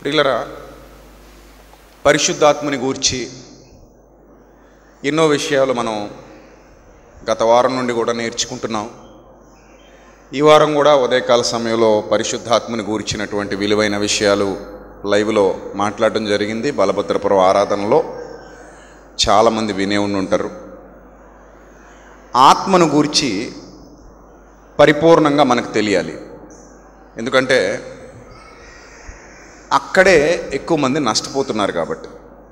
ప్రియులరా పరిశుద్ధాత్మని గూర్చి ఎన్నో విషయాలు మనం గత వారం నుండి కూడా నేర్చుకుంటున్నాం ఈ వారం కూడా ఉదయకాల సమయంలో పరిశుద్ధాత్మని గూర్చినటువంటి విలువైన విషయాలు లైవ్లో మాట్లాడడం జరిగింది బలభద్రపురం ఆరాధనలో చాలామంది వినే ఉండి ఉంటారు ఆత్మను గూర్చి పరిపూర్ణంగా మనకు తెలియాలి ఎందుకంటే అక్కడే ఎక్కువ మంది నష్టపోతున్నారు కాబట్టి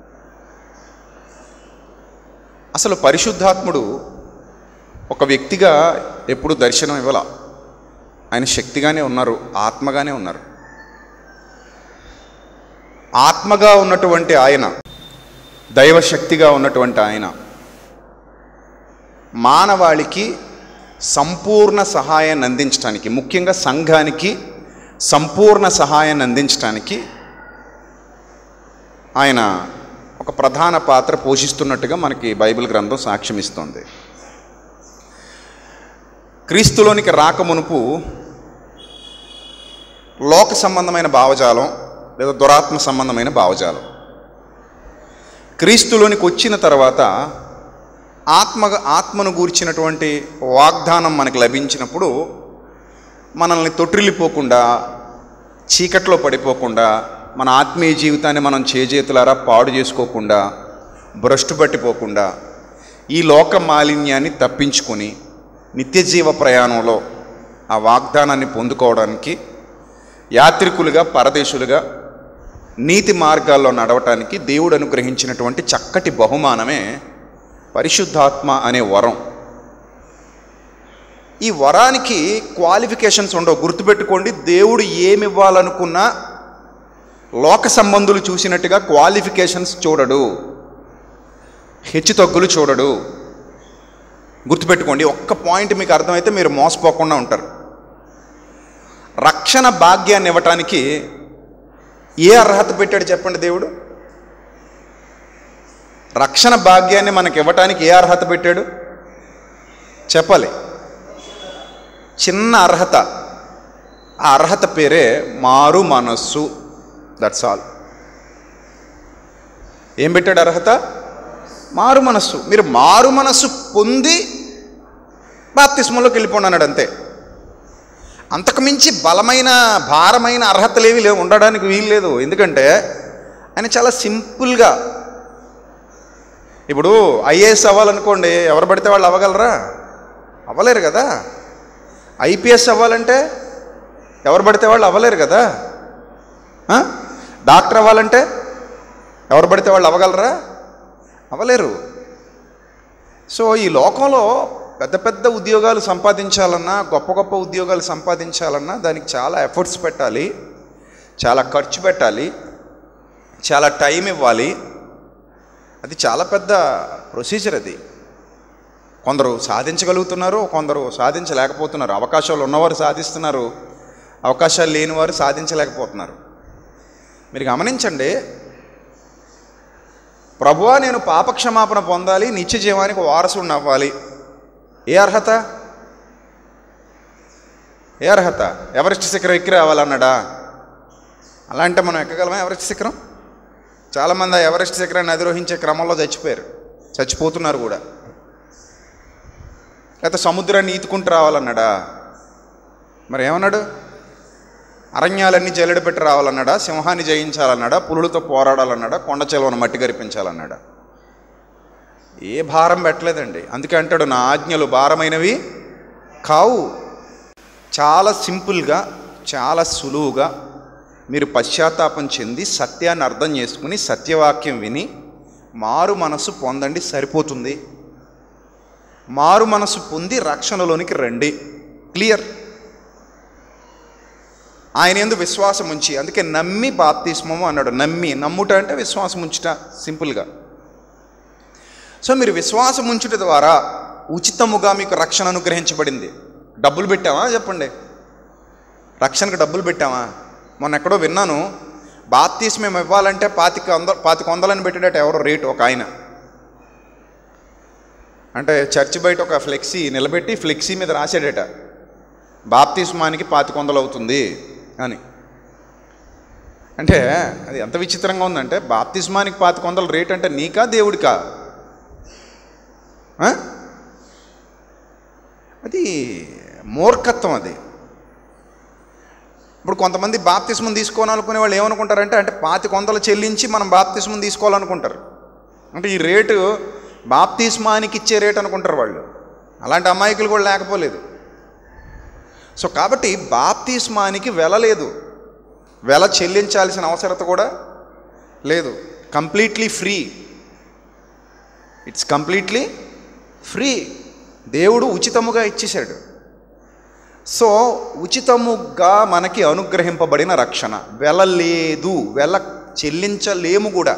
అసలు పరిశుద్ధాత్ముడు ఒక వ్యక్తిగా ఎప్పుడు దర్శనం ఇవ్వాల ఆయన శక్తిగానే ఉన్నారు ఆత్మగానే ఉన్నారు ఆత్మగా ఉన్నటువంటి ఆయన దైవశక్తిగా ఉన్నటువంటి ఆయన మానవాళికి సంపూర్ణ సహాయాన్ని అందించడానికి ముఖ్యంగా సంఘానికి సంపూర్ణ సహాయాన్ని అందించడానికి ఆయన ఒక ప్రధాన పాత్ర పోషిస్తున్నట్టుగా మనకి బైబిల్ గ్రంథం సాక్ష్యం ఇస్తుంది క్రీస్తులోనికి రాకమునుపు లోక సంబంధమైన భావజాలం లేదా దురాత్మ సంబంధమైన భావజాలం క్రీస్తులోనికి వచ్చిన తర్వాత ఆత్మ ఆత్మను గూర్చినటువంటి వాగ్దానం మనకు లభించినప్పుడు మనల్ని తొట్టిల్లిపోకుండా చీకట్లో పడిపోకుండా మన ఆత్మీయ జీవితాన్ని మనం చేజేతులారా పాడు చేసుకోకుండా భ్రష్టు పట్టిపోకుండా ఈ లోక మాలిన్యాన్ని తప్పించుకొని నిత్యజీవ ప్రయాణంలో ఆ వాగ్దానాన్ని పొందుకోవడానికి యాత్రికులుగా పరదేశులుగా నీతి మార్గాల్లో నడవటానికి దేవుడు అనుగ్రహించినటువంటి చక్కటి బహుమానమే పరిశుద్ధాత్మ అనే వరం ఈ వరానికి క్వాలిఫికేషన్స్ ఉండవు గుర్తుపెట్టుకోండి దేవుడు ఏమి ఇవ్వాలనుకున్నా లోక సంబంధులు చూసినట్టుగా క్వాలిఫికేషన్స్ చూడడు హెచ్చుతగ్గులు చూడడు గుర్తుపెట్టుకోండి ఒక్క పాయింట్ మీకు అర్థమైతే మీరు మోసపోకుండా ఉంటారు రక్షణ భాగ్యాన్ని ఇవ్వటానికి ఏ అర్హత పెట్టాడు చెప్పండి దేవుడు రక్షణ భాగ్యాన్ని మనకి ఇవ్వటానికి ఏ అర్హత పెట్టాడు చెప్పాలి చిన్న అర్హత ఆ అర్హత పేరే మారు మనస్సు దట్స్ ఆల్ ఏం పెట్టాడు అర్హత మారు మనస్సు మీరు మారు మనస్సు పొంది బాప్తిస్మంలోకి వెళ్ళిపోండి అన్నాడు అంతే అంతకుమించి బలమైన భారమైన అర్హతలేవి లేవు ఉండడానికి వీలు లేదు ఎందుకంటే ఆయన చాలా సింపుల్గా ఇప్పుడు ఐఏఎస్ అవ్వాలనుకోండి ఎవరు పడితే వాళ్ళు అవ్వగలరా అవ్వలేరు కదా ఐపీఎస్ అవ్వాలంటే ఎవరు పడితే వాళ్ళు అవ్వలేరు కదా ఆ? డాక్టర్ అవ్వాలంటే ఎవరు పడితే వాళ్ళు అవ్వగలరా అవ్వలేరు సో ఈ లోకంలో పెద్ద పెద్ద ఉద్యోగాలు సంపాదించాలన్నా గొప్ప గొప్ప ఉద్యోగాలు సంపాదించాలన్నా దానికి చాలా ఎఫర్ట్స్ పెట్టాలి చాలా ఖర్చు పెట్టాలి చాలా టైం ఇవ్వాలి అది చాలా పెద్ద ప్రొసీజర్ అది కొందరు సాధించగలుగుతున్నారు కొందరు సాధించలేకపోతున్నారు అవకాశాలు ఉన్నవారు సాధిస్తున్నారు అవకాశాలు లేనివారు సాధించలేకపోతున్నారు మీరు గమనించండి ప్రభువా నేను పాపక్షమాపణ పొందాలి నిత్య జీవానికి వారసుడిని అవ్వాలి ఏ అర్హత ఏ అర్హత ఎవరెస్ట్ శిఖరం ఎక్కి రావాలన్నాడా అలా అంటే మనం ఎక్కగలమా ఎవరెస్ట్ శిఖరం చాలామంది ఆ ఎవరెస్ట్ శిఖరాన్ని అధిరోహించే క్రమంలో చచ్చిపోయారు చచ్చిపోతున్నారు కూడా లేకపోతే సముద్రాన్ని ఈతుకుంటూ రావాలన్నాడా మరి ఏమన్నాడు అరణ్యాలన్నీ జల్లెడ పెట్టి రావాలన్నాడా సింహాన్ని జయించాలన్నాడా పులులతో పోరాడాలన్నాడా కొండ చెలవను మట్టి గరిపించాలన్నాడా ఏ భారం పెట్టలేదండి అందుకే అంటాడు నా ఆజ్ఞలు భారమైనవి కావు చాలా సింపుల్గా చాలా సులువుగా మీరు పశ్చాత్తాపం చెంది సత్యాన్ని అర్థం చేసుకుని సత్యవాక్యం విని మారు మనసు పొందండి సరిపోతుంది మారు మనసు పొంది రక్షణలోనికి రండి క్లియర్ ఆయన ఎందు విశ్వాసం ఉంచి అందుకే నమ్మి బాప్తిస్మము అన్నాడు నమ్మి నమ్ముట అంటే విశ్వాసం ఉంచుట సింపుల్గా సో మీరు విశ్వాసం ఉంచుట ద్వారా ఉచితముగా మీకు రక్షణ అనుగ్రహించబడింది డబ్బులు పెట్టామా చెప్పండి రక్షణకు డబ్బులు పెట్టామా మొన్న ఎక్కడో విన్నాను బాప్తీస్మం ఇవ్వాలంటే పాతిక వంద పాతిక వందలని పెట్టాడట ఎవరో రేటు ఒక ఆయన అంటే చర్చి బయట ఒక ఫ్లెక్సీ నిలబెట్టి ఫ్లెక్సీ మీద రాసాడట బాప్తిస్మానికి పాతిక వందలు అవుతుంది అని అంటే అది ఎంత విచిత్రంగా ఉందంటే బాప్తిస్మానికి పాతిక వందల రేట్ అంటే నీకా దేవుడికా ఆ? అది మూర్ఖత్వం అది ఇప్పుడు కొంతమంది బాప్తిస్మం తీసుకోవాలనుకునే వాళ్ళు ఏమనుకుంటారంటే అంటే పాతిక వందలు చెల్లించి మనం బాప్తిస్మం తీసుకోవాలనుకుంటారు అంటే ఈ రేటు బాప్తిస్మానికి ఇచ్చే రేట్ అనుకుంటారు వాళ్ళు అలాంటి అమాయకులు కూడా లేకపోలేదు సో కాబట్టి బాప్తిస్మానికి వెల లేదు వెల చెల్లించాల్సిన అవసరత కూడా లేదు completely free it's completely free దేవుడు ఉచితముగా ఇచ్చేశాడు సో ఉచితముగా మనకి అనుగ్రహింపబడిన రక్షణ వెల లేదు వెల చెల్లించలేము కూడా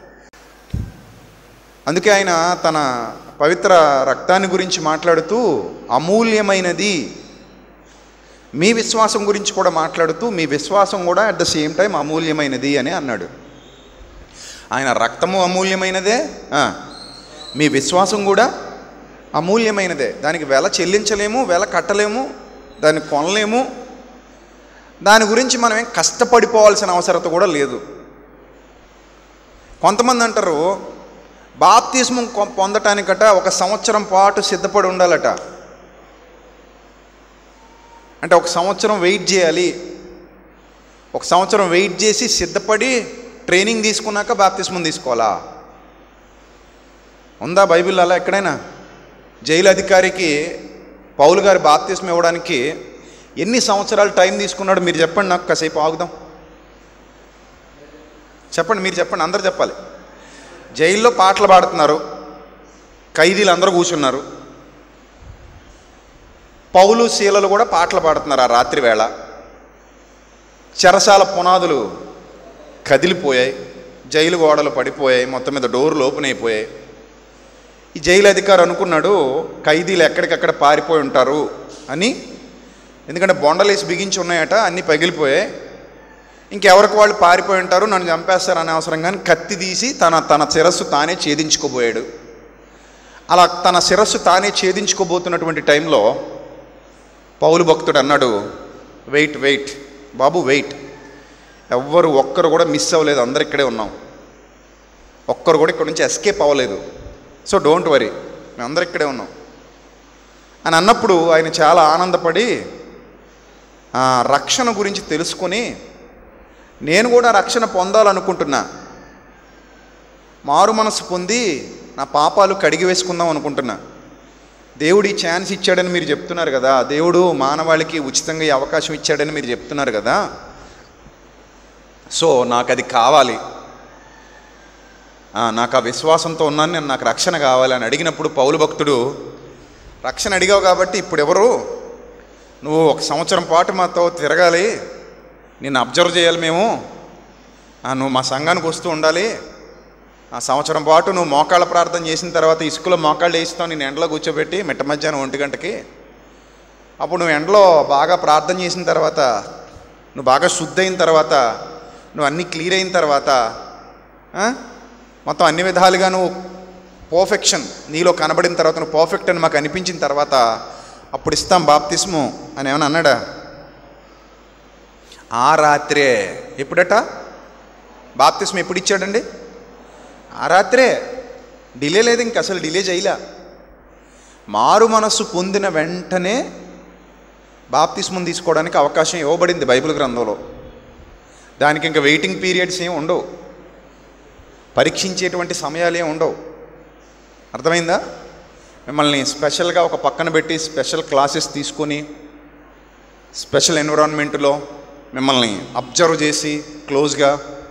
అందుకే ఆయన తన పవిత్ర రక్తాన్ని గురించి మాట్లాడుతూ అమూల్యమైనది మీ విశ్వాసం గురించి కూడా మాట్లాడుతూ మీ విశ్వాసం కూడా అట్ ద సేమ్ టైం అమూల్యమైనది అని అన్నాడు ఆయన రక్తము అమూల్యమైనదే ఆ, మీ విశ్వాసం కూడా అమూల్యమైనదే దానికి వెల చెల్లించలేము వెల కట్టలేము దాన్ని కొనలేము దాని గురించి మనం ఏం కష్టపడిపోవాల్సిన అవసరత కూడా లేదు కొంతమంది అంటారు బాప్తిస్మం కొ- పొందటానికట ఒక సంవత్సరం పాటు సిద్ధపడి ఉండాలట అంటే ఒక సంవత్సరం వెయిట్ చేయాలి ఒక సంవత్సరం వెయిట్ చేసి సిద్ధపడి ట్రైనింగ్ తీసుకున్నాక బాప్తిస్మం తీసుకోవాలా ఉందా బైబిల్ అలా ఎక్కడైనా జైలు అధికారికి పౌలు గారి బాప్తిస్మం ఇవ్వడానికి ఎన్ని సంవత్సరాలు టైం తీసుకున్నాడు మీరు చెప్పండి నాకు కాసేపు ఆగుదాం చెప్పండి మీరు చెప్పండి అందరు చెప్పాలి జైల్లో పాటలు పాడుతున్నారు ఖైదీలు అందరూ కూర్చున్నారు పౌలు శీలలు కూడా పాటలు పాడుతున్నారు ఆ రాత్రి వేళ చెరసాల పునాదులు కదిలిపోయాయి జైలు గోడలు పడిపోయాయి మొత్తం మీద డోర్లు ఓపెన్ అయిపోయాయి ఈ జైలు అధికారి అనుకున్నాడు ఖైదీలు ఎక్కడికక్కడ పారిపోయి ఉంటారు అని ఎందుకంటే బొండలేసి బిగించి ఉన్నాయట అన్నీ పగిలిపోయాయి ఇంకెవరికి వాళ్ళు పారిపోయి ఉంటారు నన్ను చంపేస్తారు అనే అవసరం కానీ కత్తి తీసి తన తన శిరస్సు తానే ఛేదించుకోబోయాడు అలా తన శిరస్సు తానే ఛేదించుకోబోతున్నటువంటి టైంలో పౌలు భక్తుడు అన్నాడు వెయిట్ వెయిట్ బాబు వెయిట్ ఎవ్వరు ఒక్కరు కూడా మిస్ అవ్వలేదు అందరు ఇక్కడే ఉన్నాం ఒక్కరు కూడా ఇక్కడ నుంచి ఎస్కేప్ అవ్వలేదు సో డోంట్ వరీ మేమందరం ఇక్కడే ఉన్నాం అని అన్నప్పుడు ఆయన చాలా ఆనందపడి ఆ, రక్షణ గురించి తెలుసుకొని నేను కూడా రక్షణ పొందాలనుకుంటున్నా మారు మనసు పొంది నా పాపాలు కడిగి వేసుకుందాం అనుకుంటున్నా దేవుడు ఈ ఛాన్స్ ఇచ్చాడని మీరు చెప్తున్నారు కదా దేవుడు మానవాళికి ఉచితంగా ఈ అవకాశం ఇచ్చాడని మీరు చెప్తున్నారు కదా సో నాకు అది కావాలి ఆ, నాకు ఆ విశ్వాసంతో ఉన్నాను నేను నాకు రక్షణ కావాలి అని అడిగినప్పుడు పౌలు భక్తుడు రక్షణ అడిగావు కాబట్టి ఇప్పుడు ఎవరు నువ్వు ఒక సంవత్సరం పాటు మాతో తిరగాలి నిన్ను అబ్జర్వ్ చేయాలి మేము ఆ, నువ్వు మా సంఘానికి వస్తూ ఉండాలి ఆ సంవత్సరం పాటు నువ్వు మోకాళ్ళ ప్రార్థన చేసిన తర్వాత ఇసుకలో మోకాళ్ళు వేస్తావు నేను ఎండలో కూర్చోబెట్టి మిట్ట మధ్యాహ్నం ఒంటి గంటకి అప్పుడు నువ్వు ఎండలో బాగా ప్రార్థన చేసిన తర్వాత నువ్వు బాగా శుద్ధి అయిన తర్వాత నువ్వు అన్నీ క్లియర్ అయిన తర్వాత ఆ, మొత్తం అన్ని విధాలుగా నువ్వు పర్ఫెక్షన్ నీలో కనబడిన తర్వాత నువ్వు పర్ఫెక్ట్ అని మాకు అనిపించిన తర్వాత అప్పుడు ఇస్తాం బాప్తిస్ము అని ఏమన్నా అన్నాడా ఆ రాత్రే ఎప్పుడట బాప్తిస్మ ఎప్పుడు ఇచ్చాడండి ఆ రాత్రే డిలే లేదు ఇంక అసలు డిలే చేయలే మారు మనస్సు పొందిన వెంటనే బాప్తిస్మం తీసుకోవడానికి అవకాశం ఇవ్వబడింది బైబిల్ గ్రంథంలో దానికి ఇంకా వెయిటింగ్ పీరియడ్స్ ఏమి ఉండవు పరీక్షించేటువంటి సమయాలు ఏమి ఉండవు అర్థమైందా మిమ్మల్ని స్పెషల్గా ఒక పక్కన పెట్టి స్పెషల్ క్లాసెస్ తీసుకొని స్పెషల్ ఎన్విరాన్మెంట్లో మిమ్మల్ని అబ్జర్వ్ చేసి క్లోజ్గా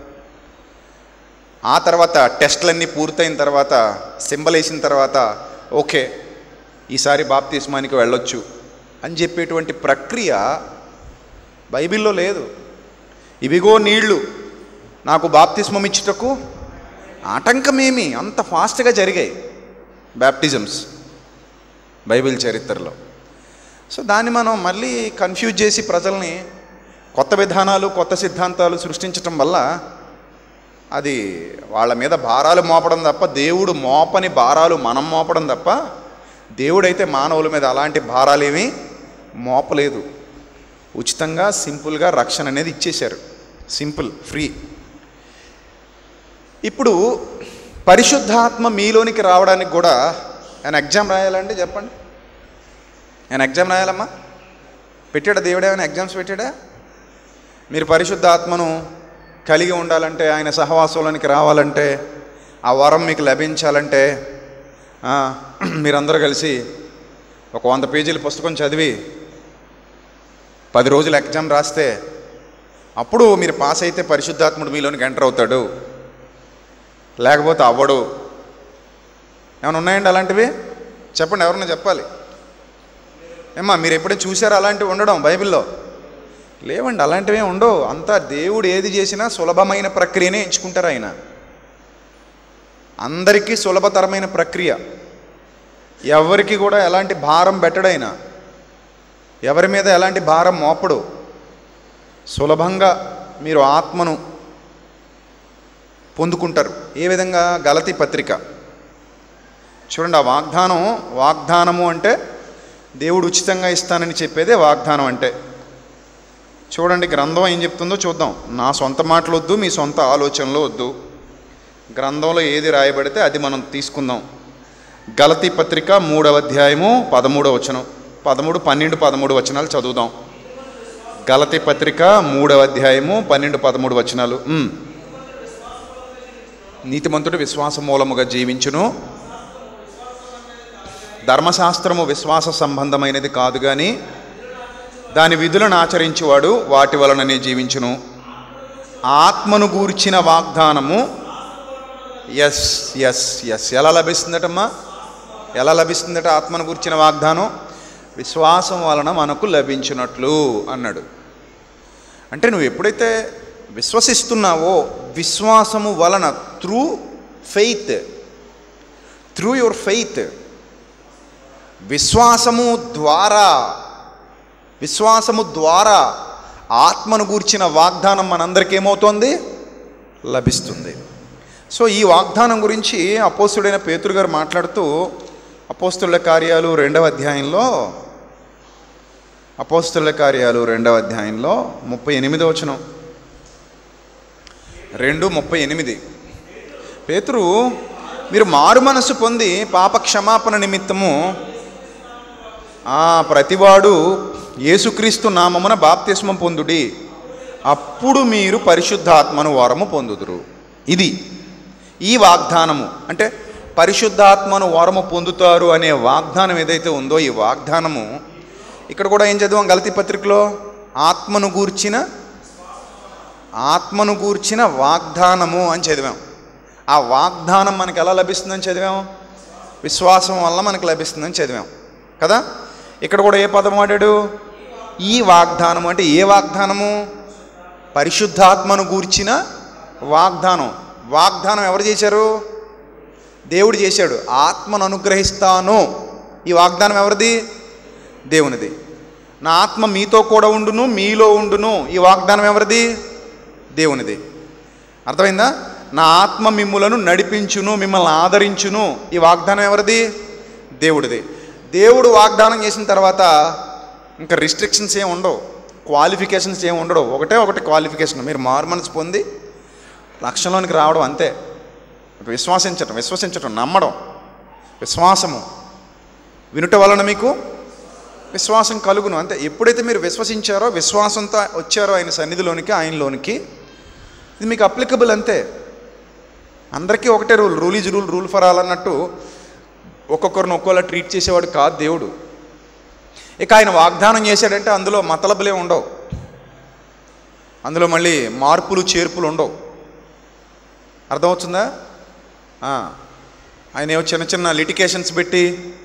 ఆ తర్వాత టెస్ట్లన్నీ పూర్తయిన తర్వాత సింబల్ వేసిన తర్వాత ఓకే ఈసారి బాప్తిస్మానికి వెళ్ళొచ్చు అని చెప్పేటువంటి ప్రక్రియ బైబిల్లో లేదు ఇవిగో నీళ్లు నాకు బాప్తిస్మం ఇచ్చుటకు ఆటంకమేమి అంత ఫాస్ట్గా జరిగాయి బ్యాప్టిజమ్స్ బైబిల్ చరిత్రలో సో దాన్ని మనం మళ్ళీ కన్ఫ్యూజ్ చేసి ప్రజల్ని కొత్త విధానాలు కొత్త సిద్ధాంతాలు సృష్టించటం వల్ల అది వాళ్ళ మీద భారాలు మోపడం తప్ప దేవుడు మోపని భారాలు మనం మోపడం తప్ప దేవుడైతే మానవుల మీద అలాంటి భారాలేమీ మోపలేదు ఉచితంగా సింపుల్గా రక్షణ అనేది ఇచ్చేశారు సింపుల్ ఫ్రీ ఇప్పుడు పరిశుద్ధాత్మ మీలోనికి రావడానికి కూడా ఆయన ఎగ్జామ్ రాయాలండి చెప్పండి ఆయన ఎగ్జామ్ రాయాలమ్మా పెట్టాడా దేవుడు ఏమైనా ఎగ్జామ్స్ పెట్టాడా మీరు పరిశుద్ధాత్మను కలిగి ఉండాలంటే ఆయన సహవాసంలోనికి రావాలంటే ఆ వరం మీకు లభించాలంటే ఆ, మీరందరూ కలిసి ఒక వంద పేజీల పుస్తకం చదివి పది రోజులు ఎగ్జామ్ రాస్తే అప్పుడు మీరు పాస్ అయితే పరిశుద్ధాత్ముడు మీలోనికి ఎంటర్ అవుతాడు లేకపోతే అవ్వడు ఏమైనా ఉన్నాయండి అలాంటివి చెప్పండి ఎవరన్నా చెప్పాలి ఏమ్మా మీరు ఎప్పుడైనా చూసారా అలాంటివి ఉండడం బైబిల్లో లేవండి అలాంటివి ఏం ఉండవు అంతా దేవుడు ఏది చేసినా సులభమైన ప్రక్రియనే ఎంచుకుంటారు ఆయన అందరికీ సులభతరమైన ప్రక్రియ ఎవరికి కూడా ఎలాంటి భారం పెట్టడైనా ఎవరి మీద ఎలాంటి భారం మోపడు సులభంగా మీరు ఆత్మను పొందుకుంటారు ఏ విధంగా గలతి పత్రిక చూడండి ఆ వాగ్దానం వాగ్దానము అంటే దేవుడు ఉచితంగా ఇస్తానని చెప్పేదే వాగ్దానం అంటే చూడండి గ్రంథం ఏం చెప్తుందో చూద్దాం నా సొంత మాటలు వద్దు మీ సొంత ఆలోచనలు వద్దు గ్రంథంలో ఏది రాయబడితే అది మనం తీసుకుందాం గలతి పత్రిక మూడవ అధ్యాయము పదమూడవ వచనం పదమూడు పన్నెండు పదమూడు వచనాలు చదువుదాం గలతి పత్రిక మూడవ అధ్యాయము పన్నెండు పదమూడు వచనాలు ఉమ్. నీతిమంతుడు విశ్వాస మూలముగా జీవించును ధర్మశాస్త్రము విశ్వాస సంబంధమైనది కాదు కానీ దాని విధులను ఆచరించువాడు వాటి వలననే జీవించును ఆత్మను గూర్చిన వాగ్దానము ఎస్ ఎస్ ఎస్ ఎలా లభిస్తుందటమ్మా ఎలా లభిస్తుందట ఆత్మను గూర్చిన వాగ్దానం విశ్వాసం వలన మనకు లభించినట్లు అన్నాడు అంటే నువ్వు ఎప్పుడైతే విశ్వసిస్తున్నావో విశ్వాసము వలన through faith through your faith విశ్వాసము ద్వారా విశ్వాసము ద్వారా ఆత్మను గూర్చిన వాగ్దానం మనందరికీ ఏమవుతోంది లభిస్తుంది సో ఈ వాగ్దానం గురించి అపోస్తుడైన పేతురు గారు మాట్లాడుతూ అపోస్తుల కార్యాలు రెండవ అధ్యాయంలో అపోస్తుల కార్యాలు రెండవ అధ్యాయంలో ముప్పై ఎనిమిదో వచనం రెండు ముప్పై ఎనిమిది పేతురు మీరు మారు మనసు పొంది పాప క్షమాపణ నిమిత్తము ఆ ప్రతివాడు యేసుక్రీస్తు నామమున బాప్తిస్మం పొందుడి అప్పుడు మీరు పరిశుద్ధాత్మను వరము పొందుదురు ఇది ఈ వాగ్దానము అంటే పరిశుద్ధాత్మను వరము పొందుతారు అనే వాగ్దానం ఏదైతే ఉందో ఈ వాగ్దానము ఇక్కడ కూడా ఏం చదివాం గలతి పత్రికలో ఆత్మను గూర్చిన ఆత్మను గూర్చిన వాగ్దానము అని చదివాం ఆ వాగ్దానం మనకు ఎలా లభిస్తుందని చదివాం విశ్వాసం వల్ల మనకు లభిస్తుందని చదివాం కదా ఇక్కడ కూడా ఏ పదం వాడాడు ఈ వాగ్దానం అంటే ఏ వాగ్దానము పరిశుద్ధాత్మను గూర్చిన వాగ్దానం వాగ్దానం ఎవరు చేశారు దేవుడు చేశాడు ఆత్మను అనుగ్రహిస్తాను ఈ వాగ్దానం ఎవరిది దేవునిది నా ఆత్మ మీతో కూడా ఉండును మీలో ఉండును ఈ వాగ్దానం ఎవరిది దేవునిది అర్థమైందా నా ఆత్మ మిమ్ములను నడిపించును మిమ్మల్ని ఆదరించును ఈ వాగ్దానం ఎవరిది దేవుడిది దేవుడు వాగ్దానం చేసిన తర్వాత ఇంకా రిస్ట్రిక్షన్స్ ఏమి ఉండవు క్వాలిఫికేషన్స్ ఏమి ఉండవు ఒకటే ఒకటి క్వాలిఫికేషన్ మీరు మారు మనసు పొంది లక్ష్యంలోనికి రావడం అంతే విశ్వాసించటం విశ్వసించటం నమ్మడం విశ్వాసము వినుట వలన మీకు విశ్వాసం కలుగును అంతే ఎప్పుడైతే మీరు విశ్వసించారో విశ్వాసంతో వచ్చారో ఆయన సన్నిధిలోనికి ఆయనలోనికి ఇది మీకు అప్లికబుల్ అంతే అందరికీ ఒకటే rule rule is rule rule for all అన్నట్టు ఒక్కొక్కరిని ఒక్కోలా ట్రీట్ చేసేవాడు కాదు దేవుడు ఇక ఆయన వాగ్దానం చేశాడంటే అందులో మతలబులే ఉండవు అందులో మళ్ళీ మార్పులు చేర్పులు ఉండవు అర్థమవుతుందా ఆ, ఆయన ఏవో చిన్న చిన్న లిటికేషన్స్ పెట్టి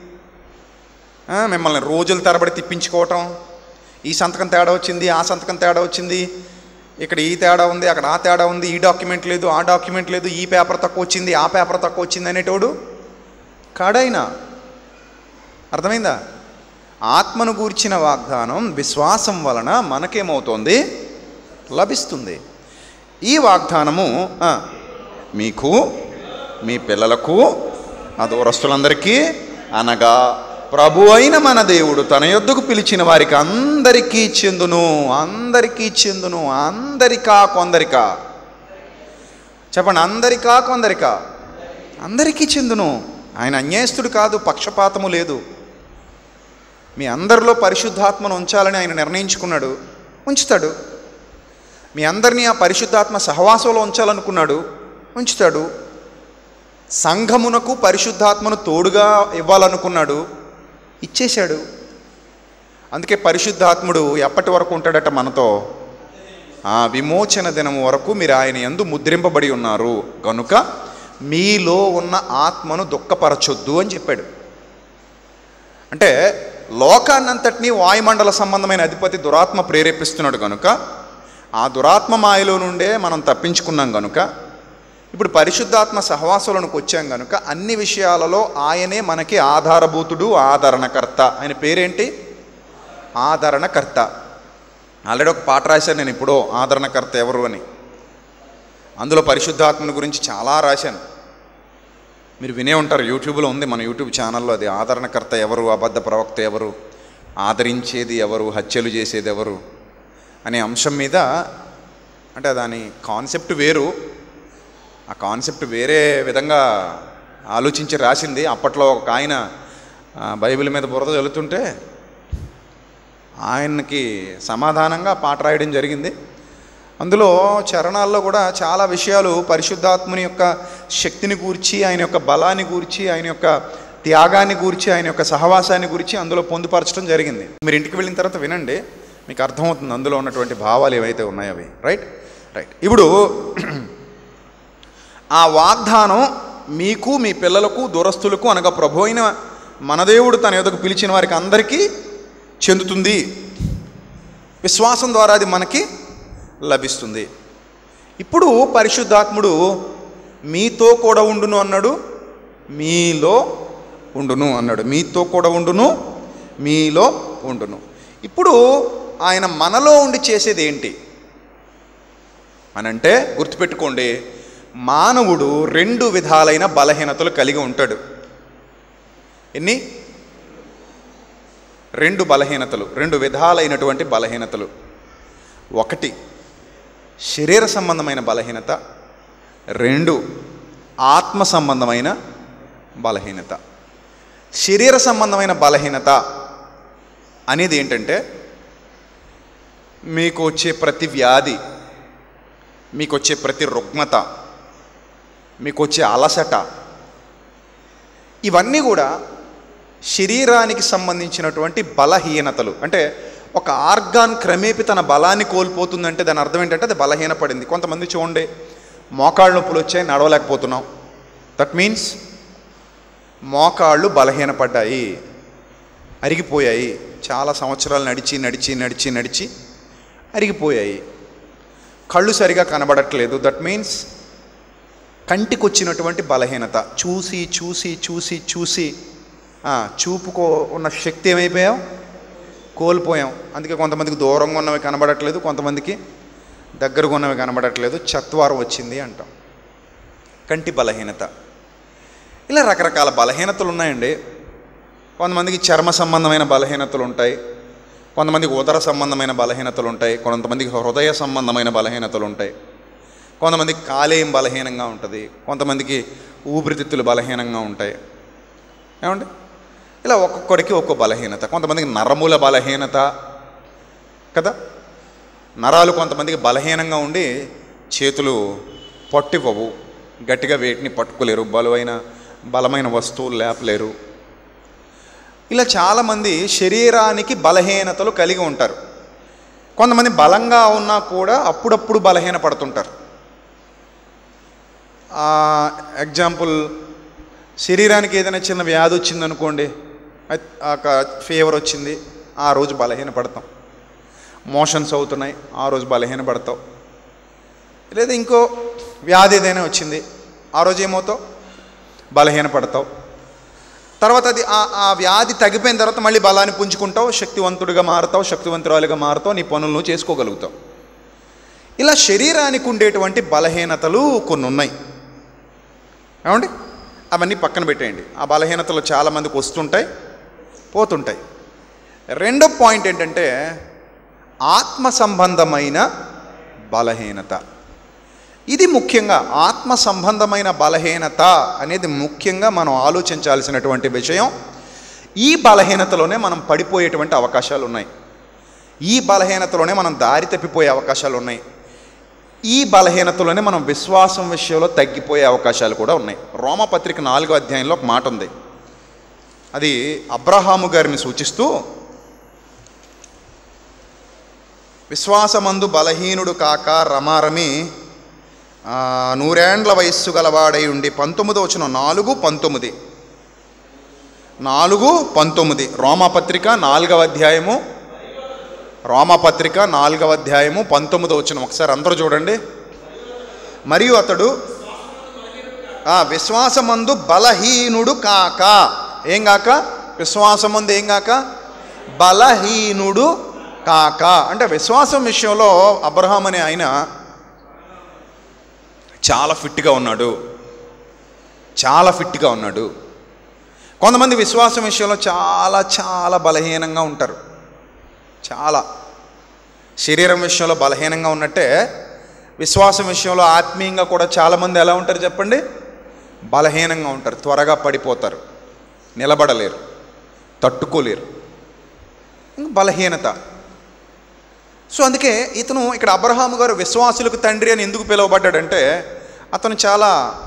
ఆ, మిమ్మల్ని రోజుల తరబడి తిప్పించుకోవటం ఈ సంతకం తేడా వచ్చింది ఆ సంతకం తేడా వచ్చింది ఇక్కడ ఈ తేడా ఉంది అక్కడ ఆ తేడా ఉంది ఈ డాక్యుమెంట్ లేదు ఆ డాక్యుమెంట్ లేదు ఈ పేపర్ తక్కువ వచ్చింది ఆ పేపర్ తక్కువ వచ్చింది అనేటోడు కాడైనా అర్థమైందా ఆత్మను గూర్చిన వాగ్దానం విశ్వాసం వలన మనకేమవుతోంది లభిస్తుంది ఈ వాగ్దానము ఆ, మీకు మీ పిల్లలకు ఆ దూరస్తులందరికీ అనగా ప్రభు అయిన మన దేవుడు తన యొద్దకు పిలిచిన వారికి అందరికీ చెందును అందరికీ చెందును అందరికా కొందరికా చెప్పండి అందరికా కొందరికా అందరికీ చెందును ఆయన అన్యాయస్తుడు కాదు పక్షపాతము లేదు మీ అందరిలో పరిశుద్ధాత్మను ఉంచాలని ఆయన నిర్ణయించుకున్నాడు ఉంచుతాడు మీ అందరినీ ఆ పరిశుద్ధాత్మ సహవాసంలో ఉంచాలనుకున్నాడు ఉంచుతాడు సంఘమునకు పరిశుద్ధాత్మను తోడుగా ఇవ్వాలనుకున్నాడు ఇచ్చేశాడు అందుకే పరిశుద్ధాత్ముడు ఎప్పటి వరకు ఉంటాడట మనతో ఆ విమోచన దినం వరకు మీరు ఆయన ఎందు ముద్రింపబడి ఉన్నారు కనుక మీలో ఉన్న ఆత్మను దుఃఖపరచొద్దు అని చెప్పాడు అంటే లోకాన్నంతటినీ వాయుమండల సంబంధమైన అధిపతి దురాత్మ ప్రేరేపిస్తున్నాడు కనుక ఆ దురాత్మ మాయలో నుండే మనం తప్పించుకున్నాం కనుక ఇప్పుడు పరిశుద్ధాత్మ సహవాసంలోనికి వచ్చాం కనుక అన్ని విషయాలలో ఆయనే మనకి ఆధారభూతుడు ఆదరణకర్త ఆయన పేరేంటి ఆదరణకర్త ఆల్రెడీ ఒక పాట రాశాను నేను ఇప్పుడు ఆదరణకర్త ఎవరు అని అందులో పరిశుద్ధాత్మని గురించి చాలా రాశాను మీరు వినే ఉంటారు యూట్యూబ్లో ఉంది మన యూట్యూబ్ ఛానల్లో అది ఆదరణకర్త ఎవరు అబద్ధ ప్రవక్త ఎవరు ఆదరించేది ఎవరు హత్యలు చేసేది ఎవరు అనే అంశం మీద అంటే దాని కాన్సెప్ట్ వేరు ఆ కాన్సెప్ట్ వేరే విధంగా ఆలోచించి రాసింది అప్పట్లో ఒక ఆయన ఆ, బైబిల్ మీద బురద చల్లుతుంటే ఆయనకి సమాధానంగా పాట రాయడం జరిగింది అందులో చరణాల్లో కూడా చాలా విషయాలు పరిశుద్ధాత్ముని యొక్క శక్తిని గూర్చి ఆయన యొక్క బలాన్ని గూర్చి ఆయన యొక్క త్యాగాన్ని గూర్చి ఆయన యొక్క సహవాసాన్ని గురించి అందులో పొందుపరచడం జరిగింది మీరు ఇంటికి వెళ్ళిన తర్వాత వినండి మీకు అర్థమవుతుంది అందులో ఉన్నటువంటి భావాలు ఏవైతే ఉన్నాయో అవి రైట్ రైట్ ఇప్పుడు ఆ వాగ్దానం మీకు మీ పిల్లలకు దురస్తులకు అనగా ప్రభు అయిన మన దేవుడు తన ఎదుగు పిలిచిన వారికి అందరికీ చెందుతుంది విశ్వాసం ద్వారా అది మనకి లభిస్తుంది ఇప్పుడు పరిశుద్ధాత్ముడు మీతో కూడా ఉండును అన్నాడు మీలో ఉండును అన్నాడు మీతో కూడా ఉండును మీలో ఉండును ఇప్పుడు ఆయన మనలో ఉండి చేసేది ఏంటి అనంటే గుర్తుపెట్టుకోండి మానవుడు రెండు విధాలైన బలహీనతలు కలిగి ఉంటాడు ఎన్ని రెండు బలహీనతలు రెండు విధాలైనటువంటి బలహీనతలు ఒకటి శరీర సంబంధమైన బలహీనత రెండు ఆత్మ సంబంధమైన బలహీనత శరీర సంబంధమైన బలహీనత అనేది ఏంటంటే మీకు వచ్చే ప్రతి వ్యాధి మీకు వచ్చే ప్రతి రుగ్మత మీకు వచ్చే అలసట ఇవన్నీ కూడా శరీరానికి సంబంధించినటువంటి బలహీనతలు అంటే ఒక ఆర్గాన్ క్రమేపి తన బలాన్ని కోల్పోతుందంటే దాని అర్థం ఏంటంటే అది బలహీనపడింది కొంతమంది చూడండి మోకాళ్ళ నొప్పులు వచ్చాయి నడవలేకపోతున్నాం దట్ మీన్స్ మోకాళ్ళు బలహీనపడ్డాయి అరిగిపోయాయి చాలా సంవత్సరాలు నడిచి నడిచి నడిచి నడిచి అరిగిపోయాయి కళ్ళు సరిగా కనబడట్లేదు దట్ మీన్స్ కంటికి వచ్చినటువంటి బలహీనత చూసి చూసి చూసి చూసి ఆ, చూపుకో ఉన్న శక్తి ఏమైపోయాం కోల్పోయాం అందుకే కొంతమందికి దూరంగా ఉన్నవి కనబడట్లేదు కొంతమందికి దగ్గరగా ఉన్నవి కనబడట్లేదు చత్వారం వచ్చింది అంటాం కంటి బలహీనత ఇలా రకరకాల బలహీనతలు ఉన్నాయండి కొంతమందికి చర్మ సంబంధమైన బలహీనతలు ఉంటాయి కొంతమందికి ఉదర సంబంధమైన బలహీనతలు ఉంటాయి కొంతమందికి హృదయ సంబంధమైన బలహీనతలు ఉంటాయి కొంతమందికి కాలేయం బలహీనంగా ఉంటుంది కొంతమందికి ఊపిరితిత్తులు బలహీనంగా ఉంటాయి ఏమండి ఇలా ఒక్కొక్కడికి ఒక్కో బలహీనత కొంతమందికి నరముల బలహీనత కదా నరాలు కొంతమందికి బలహీనంగా ఉండి చేతులు పట్టివ్వవు గట్టిగా వేటిని పట్టుకోలేరు బలమైన బలమైన వస్తువులు లేపలేరు ఇలా చాలామంది శరీరానికి బలహీనతలు కలిగి ఉంటారు కొంతమంది బలంగా ఉన్నా కూడా అప్పుడప్పుడు బలహీన పడుతుంటారు ఎగ్జాంపుల్ శరీరానికి ఏదైనా చిన్న వ్యాధి వచ్చిందనుకోండి ఫీవర్ వచ్చింది ఆ రోజు బలహీన పడతాం మోషన్స్ అవుతున్నాయి ఆ రోజు బలహీన పడతావు లేదా ఇంకో వ్యాధి ఏదైనా వచ్చింది ఆ రోజు ఏమవుతావు బలహీన పడతావు తర్వాత అది ఆ ఆ వ్యాధి తగ్గిపోయిన తర్వాత మళ్ళీ బలాన్ని పుంజుకుంటావు శక్తివంతుడిగా మారుతావు శక్తివంతురాలుగా మారుతావు నీ పనులు నువ్వు చేసుకోగలుగుతావు ఇలా శరీరానికి ఉండేటువంటి బలహీనతలు కొన్ని ఉన్నాయి ఏమండి అవన్నీ పక్కన పెట్టేయండి ఆ బలహీనతలు చాలామందికి వస్తుంటాయి పోతుంటాయి రెండో పాయింట్ ఏంటంటే ఆత్మ సంబంధమైన బలహీనత ఇది ముఖ్యంగా ఆత్మ సంబంధమైన బలహీనత అనేది ముఖ్యంగా మనం ఆలోచించాల్సినటువంటి విషయం ఈ బలహీనతలోనే మనం పడిపోయేటువంటి అవకాశాలు ఉన్నాయి ఈ బలహీనతలోనే మనం దారి తప్పిపోయే అవకాశాలు ఉన్నాయి ఈ బలహీనతలోనే మనం విశ్వాసం విషయంలో తగ్గిపోయే అవకాశాలు కూడా ఉన్నాయి రోమపత్రిక నాలుగో అధ్యాయంలో ఒక మాట ఉంది అది అబ్రహాము గారిని సూచిస్తూ విశ్వాసమందు బలహీనుడు కాక రమారమి ఆ, నూరేండ్ల వయస్సు గలవాడై ఉండి పంతొమ్మిది వచ్చిన నాలుగు పంతొమ్మిది నాలుగు పంతొమ్మిది రోమపత్రిక నాలుగవ అధ్యాయము రోమపత్రిక నాలుగవ అధ్యాయము పంతొమ్మిది వచ్చిన ఒకసారి అందరూ చూడండి మరియు అతడు ఆ, విశ్వాసమందు బలహీనుడు కాక ఏం కాక విశ్వాసమందు ఏం కాక బలహీనుడు కాక అంటే విశ్వాసం విషయంలో అబ్రహాం అనే ఆయన చాలా ఫిట్గా ఉన్నాడు చాలా ఫిట్గా ఉన్నాడు కొంతమంది విశ్వాసం విషయంలో చాలా చాలా బలహీనంగా ఉంటారు చాలా శరీరం విషయంలో బలహీనంగా ఉన్నట్టే విశ్వాసం విషయంలో ఆత్మీయంగా కూడా చాలామంది ఎలా ఉంటారు చెప్పండి బలహీనంగా ఉంటారు త్వరగా పడిపోతారు నిలబడలేరు తట్టుకోలేరు ఇంకా బలహీనత సో అందుకే ఇతను ఇక్కడ అబ్రహాము గారు విశ్వాసులకు తండ్రి అని ఎందుకు పిలువబడ్డాడంటే అతను చాలా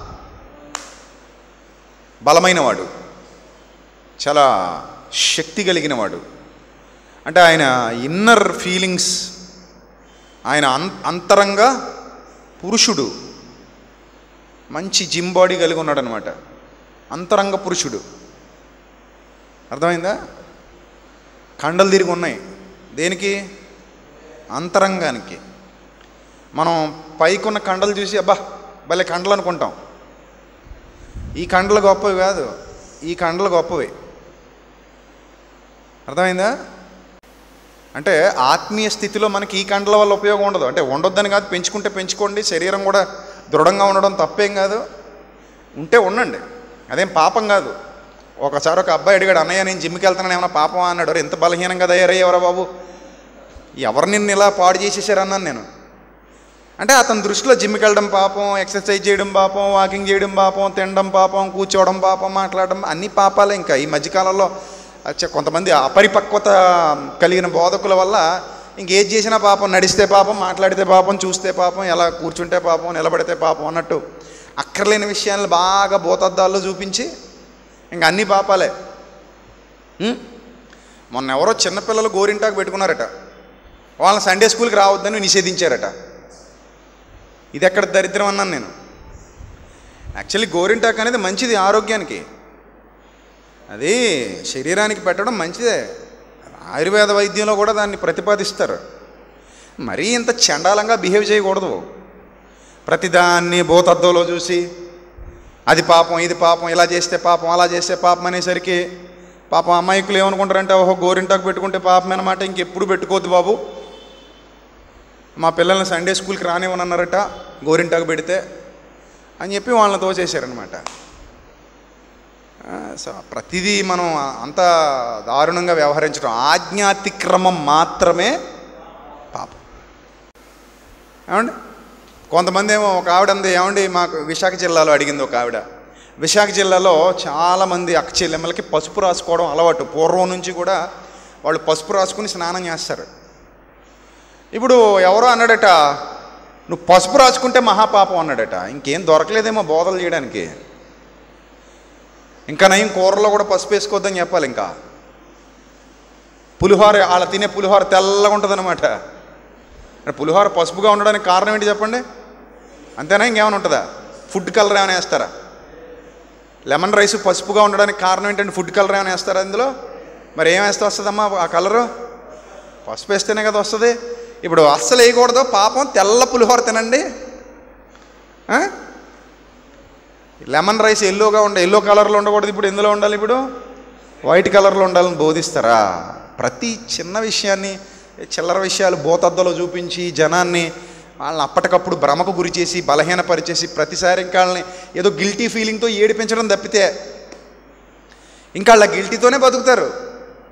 బలమైనవాడు చాలా శక్తి కలిగిన వాడు అంటే ఆయన ఇన్నర్ ఫీలింగ్స్ ఆయన అం అంతరంగ పురుషుడు మంచి జిమ్ బాడీ కలిగి ఉన్నాడు అనమాట అంతరంగ పురుషుడు అర్థమైందా కండలు తిరిగి ఉన్నాయి దేనికి అంతరంగానికి మనం పైకున్న కండలు చూసి అబ్బా భలే కండలు అనుకుంటాం ఈ కండలు గొప్పవి కాదు ఈ కండలు గొప్పవి అర్థమైందా అంటే ఆత్మీయ స్థితిలో మనకి ఈ కండల వల్ల ఉపయోగం ఉండదు అంటే ఉండొద్దని కాదు పెంచుకుంటే పెంచుకోండి శరీరం కూడా దృఢంగా ఉండడం తప్పేం కాదు ఉంటే ఉండండి అదేం పాపం కాదు ఒకసారి ఒక అబ్బాయి అడిగాడు అన్నయ్య నేను జిమ్కి వెళ్తున్నాను ఏమైనా పాపమా అన్నాడు "ఒరేయ్, ఎంత బలహీనంగా తయారయ్యేవరా బాబు ఎవరు నిన్ను ఇలా పాడు చేసేసారు అన్నాను నేను అంటే అతని దృష్టిలో జిమ్కి వెళ్ళడం పాపం ఎక్సర్సైజ్ చేయడం పాపం వాకింగ్ చేయడం పాపం తినడం పాపం కూర్చోవడం పాపం మాట్లాడడం అన్ని పాపాలే ఇంకా ఈ మధ్యకాలంలో అచ్చ కొంతమంది అపరిపక్వత కలిగిన బోధకుల వల్ల ఇంకేది చేసినా పాపం నడిస్తే పాపం మాట్లాడితే పాపం చూస్తే పాపం ఎలా కూర్చుంటే పాపం నిలబడితే పాపం అన్నట్టు అక్కర్లేని విషయాలను బాగా భూతద్దాల్లో చూపించి ఇంక అన్ని పాపాలే ఉం? మొన్న ఎవరో చిన్నపిల్లలు గోరింటాకు పెట్టుకున్నారట వాళ్ళని సండే స్కూల్కి రావద్దని నిషేధించారట ఇది ఎక్కడ దరిద్రం అన్నాను నేను యాక్చువల్లీ గోరింటాకు అనేది మంచిది ఆరోగ్యానికి అది శరీరానికి పెట్టడం మంచిదే ఆయుర్వేద వైద్యంలో కూడా దాన్ని ప్రతిపాదిస్తారు మరీ ఇంత చండాలంగా బిహేవ్ చేయకూడదు ప్రతిదాన్ని భూతద్దంలో చూసి అది పాపం ఇది పాపం ఇలా చేస్తే పాపం అలా చేస్తే పాపం అనేసరికి పాపం అమాయకులు ఏమనుకుంటారంటే ఓహో గోరింటాకు పెట్టుకుంటే పాపం అన్నమాట ఇంకెప్పుడు పెట్టుకోవద్దు బాబు మా పిల్లల్ని సండే స్కూల్కి రానివ్వనన్నారట గోరింటాకు పెడితే అని చెప్పి వాళ్ళని తోచేశారనమాట సో ప్రతిదీ మనం అంత దారుణంగా వ్యవహరించడం ఆజ్ఞాతిక్రమం మాత్రమే పాపం ఏమండి కొంతమంది ఏమో ఒక ఆవిడ అంది ఏమండి మాకు విశాఖ జిల్లాలో అడిగింది ఒక ఆవిడ విశాఖ జిల్లాలో చాలామంది అక్క చెల్లెమ్మలకి పసుపు రాసుకోవడం అలవాటు పూర్వం నుంచి కూడా వాళ్ళు పసుపు రాసుకుని స్నానం చేస్తారు ఇప్పుడు ఎవరో అన్నాడట నువ్వు పసుపు రాసుకుంటే మహాపాపం అన్నాడట ఇంకేం దొరకలేదేమో బోధలు చేయడానికి ఇంకా నయం కూరలో కూడా పసుపు వేసుకోవద్దని చెప్పాలి ఇంకా పులిహోర వాళ్ళ తినే పులిహోర తెల్లగా ఉంటుంది అనమాట పులిహోర పసుపుగా ఉండడానికి కారణం ఏంటి చెప్పండి అంతేనా ఇంకేమైనా ఉంటుందా ఫుడ్ కలర్ ఏమైనా వేస్తారా లెమన్ రైస్ పసుపుగా ఉండడానికి కారణం ఏంటంటే ఫుడ్ కలర్ ఏమైనా వేస్తారా అందులో మరి ఏం వేస్తే వస్తుందమ్మా ఆ కలరు పసుపు వేస్తేనే కదా వస్తుంది ఇప్పుడు అస్సలు వేయకూడదు పాపం తెల్ల పులిహోర తినండి ఆ? లెమన్ రైస్ ఎల్లోగా ఉండే ఎల్లో కలర్లో ఉండకూడదు ఇప్పుడు ఎందులో ఉండాలి ఇప్పుడు వైట్ కలర్లో ఉండాలని బోధిస్తారా ప్రతి చిన్న విషయాన్ని చిల్లర విషయాలు బోతద్దలో చూపించి జనాన్ని వాళ్ళని అప్పటికప్పుడు భ్రమకు గురి చేసి బలహీనపరిచేసి ప్రతిసారి ఇంకా వాళ్ళని ఏదో గిల్టీ ఫీలింగ్తో ఏడిపించడం తప్పితే ఇంకా వాళ్ళ గిల్టీతోనే బతుకుతారు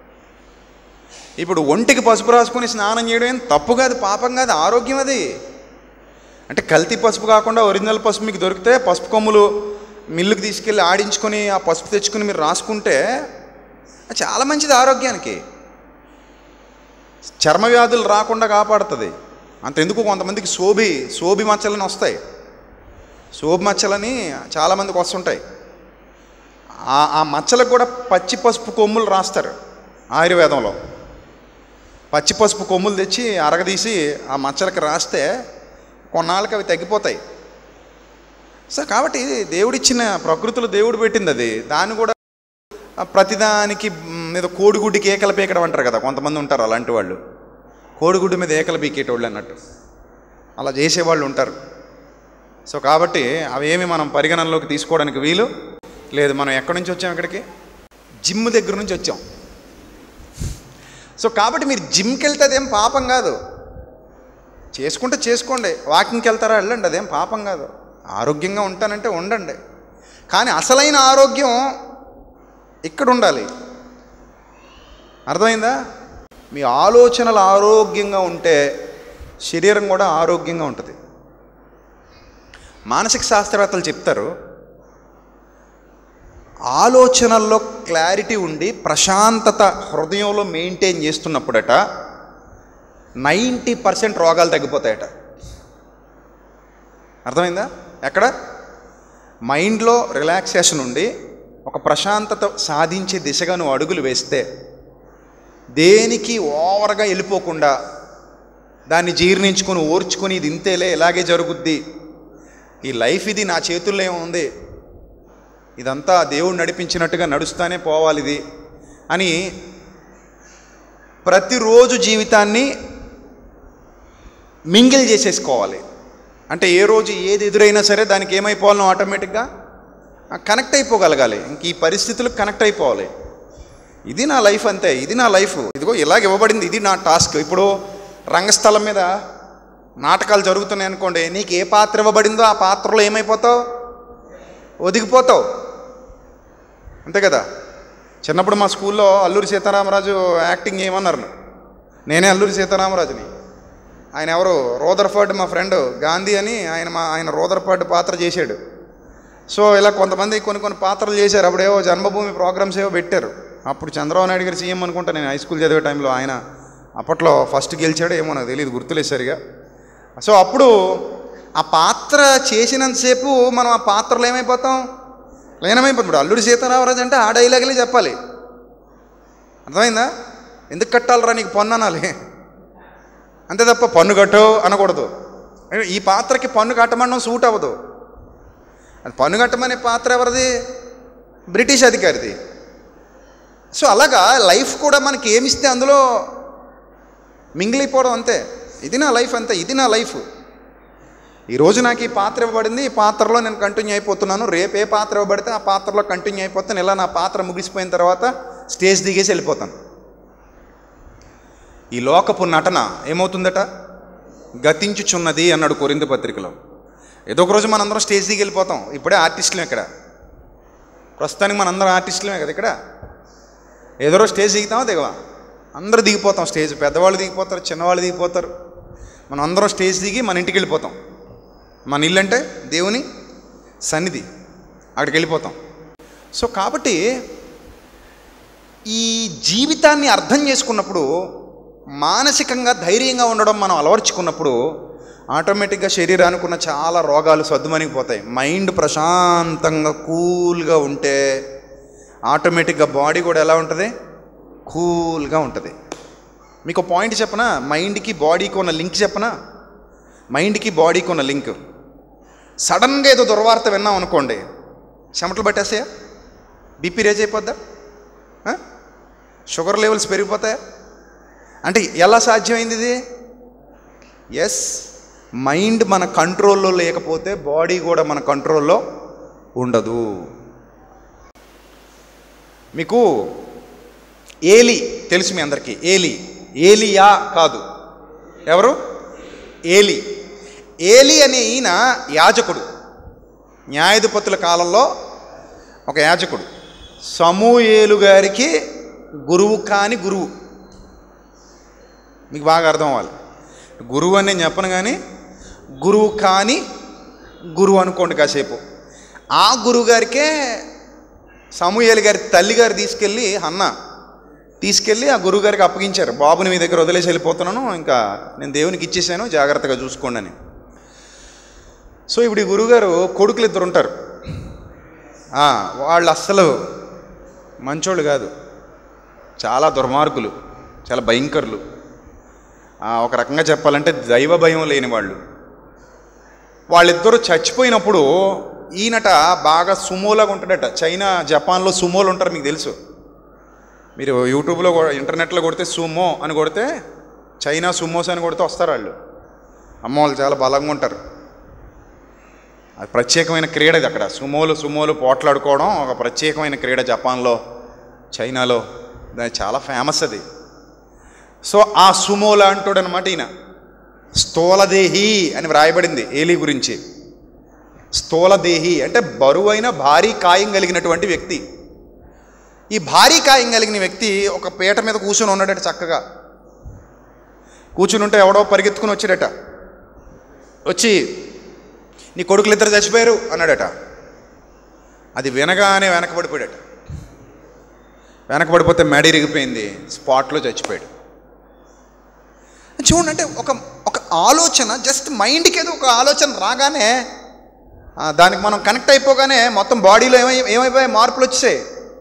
ఇప్పుడు ఒంటికి పసుపు రాసుకొని స్నానం చేయడం ఏం తప్పు కాదు పాపం కాదు ఆరోగ్యం అది అంటే కల్తీ పసుపు కాకుండా ఒరిజినల్ పసుపు మీకు దొరికితే పసుపు కొమ్ములు మిల్లుకి తీసుకెళ్ళి ఆడించుకొని ఆ పసుపు తెచ్చుకొని మీరు రాసుకుంటే అది చాలా మంచిది ఆరోగ్యానికి చర్మ వ్యాధులు రాకుండా కాపాడుతుంది అంతెందుకు కొంతమందికి సోబి సోబి మచ్చలని వస్తాయి సోబి మచ్చలని చాలామందికి వస్తుంటాయి ఆ ఆ మచ్చలకు కూడా పచ్చి పసుపు కొమ్ములు రాస్తారు ఆయుర్వేదంలో పచ్చి పసుపు కొమ్ములు తెచ్చి అరగదీసి ఆ మచ్చలకు రాస్తే కొన్నాళ్ళకి అవి తగ్గిపోతాయి సో కాబట్టి దేవుడిచ్చిన ప్రకృతిలో దేవుడు పెట్టింది అది దాన్ని కూడా ఆ ప్రతిదానికి మ్, ఏదో కోడిగుడ్డికి ఏకలు పీకడం అంటారు కదా కొంతమంది ఉంటారు అలాంటి వాళ్ళు కోడిగుడ్డు మీద ఏకలు పీకేటోళ్ళు అన్నట్టు అలా చేసేవాళ్ళు ఉంటారు సో కాబట్టి అవేమి మనం పరిగణనలోకి తీసుకోవడానికి వీలు లేదు మనం ఎక్కడి నుంచి వచ్చాం ఇక్కడికి జిమ్ దగ్గర నుంచి వచ్చాం సో కాబట్టి మీరు జిమ్కి వెళ్తే అదేం పాపం కాదు చేసుకుంటే చేసుకోండి వాకింగ్కి వెళ్తారా వెళ్ళండి అదేం పాపం కాదు ఆరోగ్యంగా ఉంటానంటే ఉండండి కానీ అసలైన ఆరోగ్యం ఇక్కడ ఉండాలి అర్థమైందా మీ ఆలోచనలు ఆరోగ్యంగా ఉంటే శరీరం కూడా ఆరోగ్యంగా ఉంటుంది మానసిక శాస్త్రవేత్తలు చెప్తారు ఆలోచనల్లో క్లారిటీ ఉండి ప్రశాంతత హృదయంలో మెయింటైన్ చేస్తున్నప్పుడట నైంటీ పర్సెంట్ రోగాలు తగ్గిపోతాయట అర్థమైందా ఎక్కడ మైండ్లో రిలాక్సేషన్ ఉండి ఒక ప్రశాంతత సాధించే దిశగా నువ్వు అడుగులు వేస్తే దేనికి ఓవర్గా వెళ్ళిపోకుండా దాన్ని జీర్ణించుకొని ఓర్చుకొని ఇది ఇంతేలే ఇలాగే జరుగుద్ది ఈ లైఫ్ ఇది నా చేతుల్లో ఏముంది ఇదంతా దేవుడు నడిపించినట్టుగా నడుస్తానే పోవాలి ఇది అని ప్రతిరోజు జీవితాన్ని మింగిల్ చేసేసుకోవాలి అంటే ఏ రోజు ఏది ఎదురైనా సరే దానికి ఏమైపోవాలనో ఆటోమేటిక్గా కనెక్ట్ అయిపోగలగాలి ఇంక ఈ పరిస్థితులకు కనెక్ట్ అయిపోవాలి ఇది నా లైఫ్ అంతే ఇది నా లైఫ్ ఇదిగో ఇలాగ ఇవ్వబడింది ఇది నా టాస్క్ ఇప్పుడు రంగస్థలం మీద నాటకాలు జరుగుతున్నాయి అనుకోండి నీకు ఏ పాత్ర ఇవ్వబడిందో ఆ పాత్రలో ఏమైపోతావు ఒదిగిపోతావు అంతే కదా చిన్నప్పుడు మా స్కూల్లో అల్లూరి సీతారామరాజు యాక్టింగ్ ఏమన్నారు నేనే అల్లూరి సీతారామరాజుని ఆయన ఎవరు రోదర్ఫర్డ్ మా ఫ్రెండ్ గాంధీ అని ఆయన మా ఆయన రోదర్ఫర్డ్ పాత్ర చేశాడు సో ఇలా కొంతమంది కొన్ని కొన్ని పాత్రలు చేశారు అప్పుడేవో జన్మభూమి ప్రోగ్రామ్స్ ఏవో పెట్టారు అప్పుడు చంద్రబాబు నాయుడు గారు సీఎం అనుకుంటా నేను హై స్కూల్ చదివే టైంలో ఆయన అప్పట్లో ఫస్ట్ గెలిచాడో ఏమో నాకు తెలియదు గుర్తులేదు సరిగా సో అప్పుడు ఆ పాత్ర చేసినంతసేపు మనం ఆ పాత్రలో ఏమైపోతాం లీనమైపోతాం ఇప్పుడు అల్లుడి సీతారామరాజు అంటే ఆ డైలాగులే చెప్పాలి అర్థమైందా ఎందుకు కట్టాలరా నీకు పన్ను అనాలి అంతే తప్ప పన్ను కట్టు అనకూడదు ఈ పాత్రకి పన్ను కట్టమనడం సూట్ అవ్వదు అది పన్ను కట్టమనే పాత్ర ఎవరిది బ్రిటిష్ అధికారిది సో అలాగా లైఫ్ కూడా మనకి ఏమిస్తే అందులో మింగిలిపోవడం అంతే ఇది నా లైఫ్ అంతే ఇది నా లైఫ్ ఈరోజు నాకు ఈ పాత్ర ఇవ్వబడింది ఈ పాత్రలో నేను కంటిన్యూ అయిపోతున్నాను రేపు ఏ పాత్ర ఇవ్వబడితే ఆ పాత్రలో కంటిన్యూ అయిపోతాను ఇలా నా పాత్ర ముగిసిపోయిన తర్వాత స్టేజ్ దిగేసి వెళ్ళిపోతాను ఈ లోకపు నటన ఏమవుతుందట గతించుచున్నది అన్నాడు కొరింది పత్రికలో ఏదో ఒక రోజు మనందరం స్టేజ్ దిగి వెళ్ళిపోతాం ఇప్పుడే ఆర్టిస్టులం ఇక్కడ ప్రస్తుతానికి మనందరం ఆర్టిస్టులమే కదా ఇక్కడ ఏదో రోజు స్టేజ్ దిగుతామా దిగవా అందరూ దిగిపోతాం స్టేజ్ పెద్దవాళ్ళు దిగిపోతారు చిన్నవాళ్ళు దిగిపోతారు మనం అందరం స్టేజ్ దిగి మన ఇంటికి వెళ్ళిపోతాం మన ఇల్లు అంటే దేవుని సన్నిధి అక్కడికి వెళ్ళిపోతాం సో కాబట్టి ఈ జీవితాన్ని అర్థం చేసుకున్నప్పుడు మానసికంగా ధైర్యంగా ఉండడం మనం అలవర్చుకున్నప్పుడు ఆటోమేటిక్గా శరీరానికి ఉన్న చాలా రోగాలు సర్దుమణిగిపోతాయి మైండ్ ప్రశాంతంగా కూల్గా ఉంటే ఆటోమేటిక్గా బాడీ కూడా ఎలా ఉంటుంది కూల్గా ఉంటుంది మీకు పాయింట్ చెప్పనా మైండ్కి బాడీకి ఉన్న లింక్ చెప్పనా మైండ్కి బాడీకి ఉన్న లింక్ సడన్గా ఏదో దుర్వార్త విన్నాం అనుకోండి చెమటలు పట్టేస్తాయా బీపీ రేజ్ అయిపోద్దా ఆ? షుగర్ లెవెల్స్ పెరిగిపోతాయా అంటే ఎలా సాధ్యమైంది ఇది ఎస్ మైండ్ మన కంట్రోల్లో లేకపోతే బాడీ కూడా మన కంట్రోల్లో ఉండదు మీకు ఏలి తెలుసు మీ అందరికీ ఏలి ఏలియా కాదు ఎవరు ఏలి ఏలి అనే ఈయన యాజకుడు న్యాయాధిపతుల కాలంలో ఒక యాజకుడు సమూయేలు గారికి గురువు కాని గురువు మీకు బాగా అర్థం అవ్వాలి గురువు అని నేను చెప్పను కానీ గురువు కాని గురువు అనుకోండి కాసేపు ఆ గురువు గారికే సమూహేలు గారి తల్లి గారు తీసుకెళ్ళి అన్న తీసుకెళ్ళి ఆ గురువు గారికి అప్పగించారు బాబుని మీ దగ్గర వదిలేసి వెళ్ళిపోతున్నాను ఇంకా నేను దేవునికి ఇచ్చేసాను జాగ్రత్తగా చూసుకోండి అని సో ఇప్పుడు ఈ గురువుగారు కొడుకులు ఇద్దరు ఉంటారు ఆ, వాళ్ళు అస్సలు మంచోళ్ళు కాదు చాలా దుర్మార్గులు చాలా భయంకరులు ఆ, ఒక రకంగా చెప్పాలంటే దైవ భయం లేని వాళ్ళు వాళ్ళిద్దరూ చచ్చిపోయినప్పుడు ఈయనట బాగా సుమోలాగా ఉంటాడట చైనా జపాన్లో సుమోలు ఉంటారు మీకు తెలుసు మీరు యూట్యూబ్లో కొ- ఇంటర్నెట్లో కొడితే సుమో అని కొడితే చైనా సుమోస్ అని కొడితే వస్తారు వాళ్ళు అమ్మ వాళ్ళు చాలా బలంగా ఉంటారు అది ప్రత్యేకమైన క్రీడ ఇది అక్కడ సుమోలు సుమోలు పోట్లాడుకోవడం ఒక ప్రత్యేకమైన క్రీడ జపాన్లో చైనాలో దాని చాలా ఫేమస్ అది సో ఆ సుమోలా అంటాడు అనమాట ఈయన స్థూలదేహి అని వ్రాయబడింది ఏలి గురించి స్థూలదేహి అంటే బరువైన భారీ కాయం కలిగినటువంటి వ్యక్తి ఈ భారీ కాయం కలిగిన వ్యక్తి ఒక పీట మీద కూర్చొని ఉన్నాడట చక్కగా కూర్చుని ఉంటే ఎవడో పరిగెత్తుకుని వచ్చాడట వచ్చి నీ కొడుకులు ఇద్దరు చచ్చిపోయారు అన్నాడట అది వినగానే వెనకబడిపోయాడట వెనకబడిపోతే మెడ ఇరిగిపోయింది స్పాట్లో చచ్చిపోయాడు చూడండి అంటే ఒక ఒక ఆలోచన జస్ట్ మైండ్కి ఏదో ఒక ఆలోచన రాగానే ఆ, దానికి మనం కనెక్ట్ అయిపోగానే మొత్తం బాడీలో ఏమై ఏమైపోయాయి మార్పులు వచ్చాయి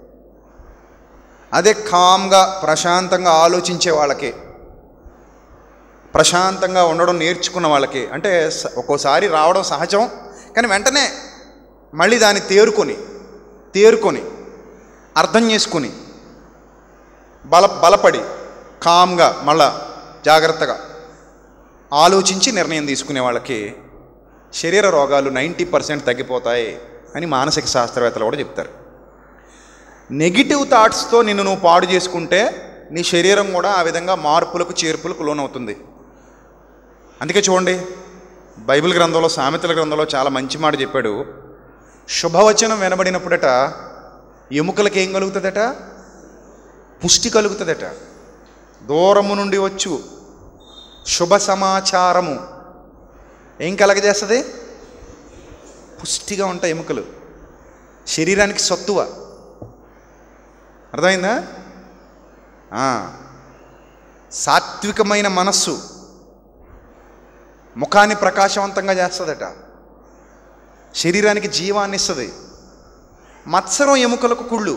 అదే కామ్గా ప్రశాంతంగా ఆలోచించే వాళ్ళకి ప్రశాంతంగా ఉండడం నేర్చుకున్న వాళ్ళకి అంటే స- ఒక్కోసారి రావడం సహజం కానీ వెంటనే మళ్ళీ దాన్ని తేరుకొని తేరుకొని అర్థం చేసుకుని బల బలపడి కామ్గా మళ్ళా జాగ్రత్తగా ఆలోచించి నిర్ణయం తీసుకునే వాళ్ళకి శరీర రోగాలు నైంటీ పర్సెంట్ తగ్గిపోతాయి అని మానసిక శాస్త్రవేత్తలు కూడా చెప్తారు నెగిటివ్ థాట్స్తో నిన్ను నువ్వు పాడు చేసుకుంటే నీ శరీరం కూడా ఆ విధంగా మార్పులకు చేర్పులకు లోనవుతుంది అందుకే చూడండి బైబిల్ గ్రంథంలో సామెతల గ్రంథంలో చాలా మంచి మాట చెప్పాడు శుభవచనం వినబడినప్పుడట ఎముకలకు ఏం కలుగుతుందట పుష్టి కలుగుతుందట దూరము నుండి వచ్చు శుభ సమాచారము ఏం కలగజేస్తుంది పుష్టిగా ఉంటాయి ఎముకలు శరీరానికి సత్తువ అర్థమైందా ఆ. సాత్వికమైన మనస్సు ముఖాన్ని ప్రకాశవంతంగా చేస్తుందట శరీరానికి జీవాన్ని ఇస్తుంది మత్సరం ఎముకలకు కుళ్ళు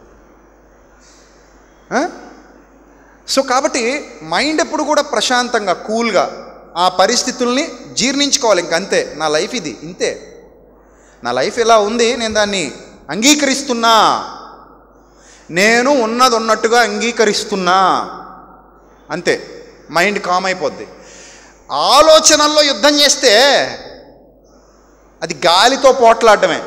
ఆ? సో కాబట్టి మైండ్ ఎప్పుడు కూడా ప్రశాంతంగా కూల్గా ఆ పరిస్థితుల్ని జీర్ణించుకోవాలి ఇంకంతే నా లైఫ్ ఇది ఇంతే నా లైఫ్ ఇలా ఉంది నేను దాన్ని అంగీకరిస్తున్నా నేను ఉన్నది ఉన్నట్టుగా అంగీకరిస్తున్నా అంతే మైండ్ కామ్ అయిపోద్ది ఆలోచనల్లో యుద్ధం చేస్తే అది గాలితో పోట్లాడటమే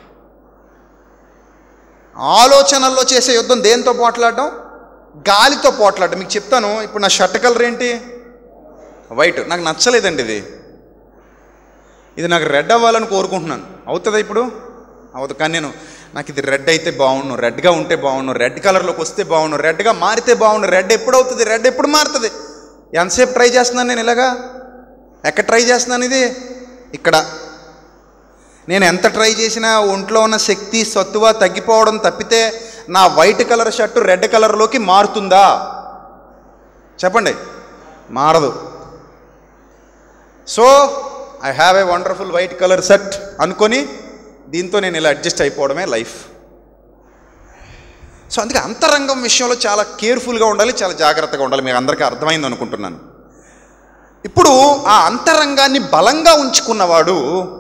ఆలోచనల్లో చేసే యుద్ధం దేంతో పోట్లాడడం గాలితో పోట్లాడడం మీకు చెప్తాను ఇప్పుడు నా షర్ట్ కలర్ ఏంటి వైట్ నాకు నచ్చలేదండి ఇది ఇది నాకు రెడ్ అవ్వాలని కోరుకుంటున్నాను అవుతుందా ఇప్పుడు అవదు కానీ నేను నాకు ఇది రెడ్ అయితే బాగుండు రెడ్గా ఉంటే బాగుండు రెడ్ కలర్లోకి వస్తే బాగుండు రెడ్గా మారితే బాగుండు రెడ్ ఎప్పుడు అవుతుంది రెడ్ ఎప్పుడు మారుతుంది ఎంతసేపు ట్రై చేస్తున్నాను నేను ఇలాగా ఎక్కడ ట్రై చేస్తున్నాను ఇది ఇక్కడ నేను ఎంత ట్రై చేసినా ఒంట్లో ఉన్న శక్తి సత్తువ తగ్గిపోవడం తప్పితే నా వైట్ కలర్ షర్టు రెడ్ కలర్లోకి మారుతుందా చెప్పండి మారదు so I have a wonderful white colour shirt అనుకొని దీంతో నేను ఇలా అడ్జస్ట్ అయిపోవడమే లైఫ్ సో అందుకే అంతరంగం విషయంలో చాలా కేర్ఫుల్గా ఉండాలి చాలా జాగ్రత్తగా ఉండాలి మీకు అందరికీ అర్థమైంది అనుకుంటున్నాను ఇప్పుడు ఆ అంతరంగాన్ని బలంగా ఉంచుకున్నవాడు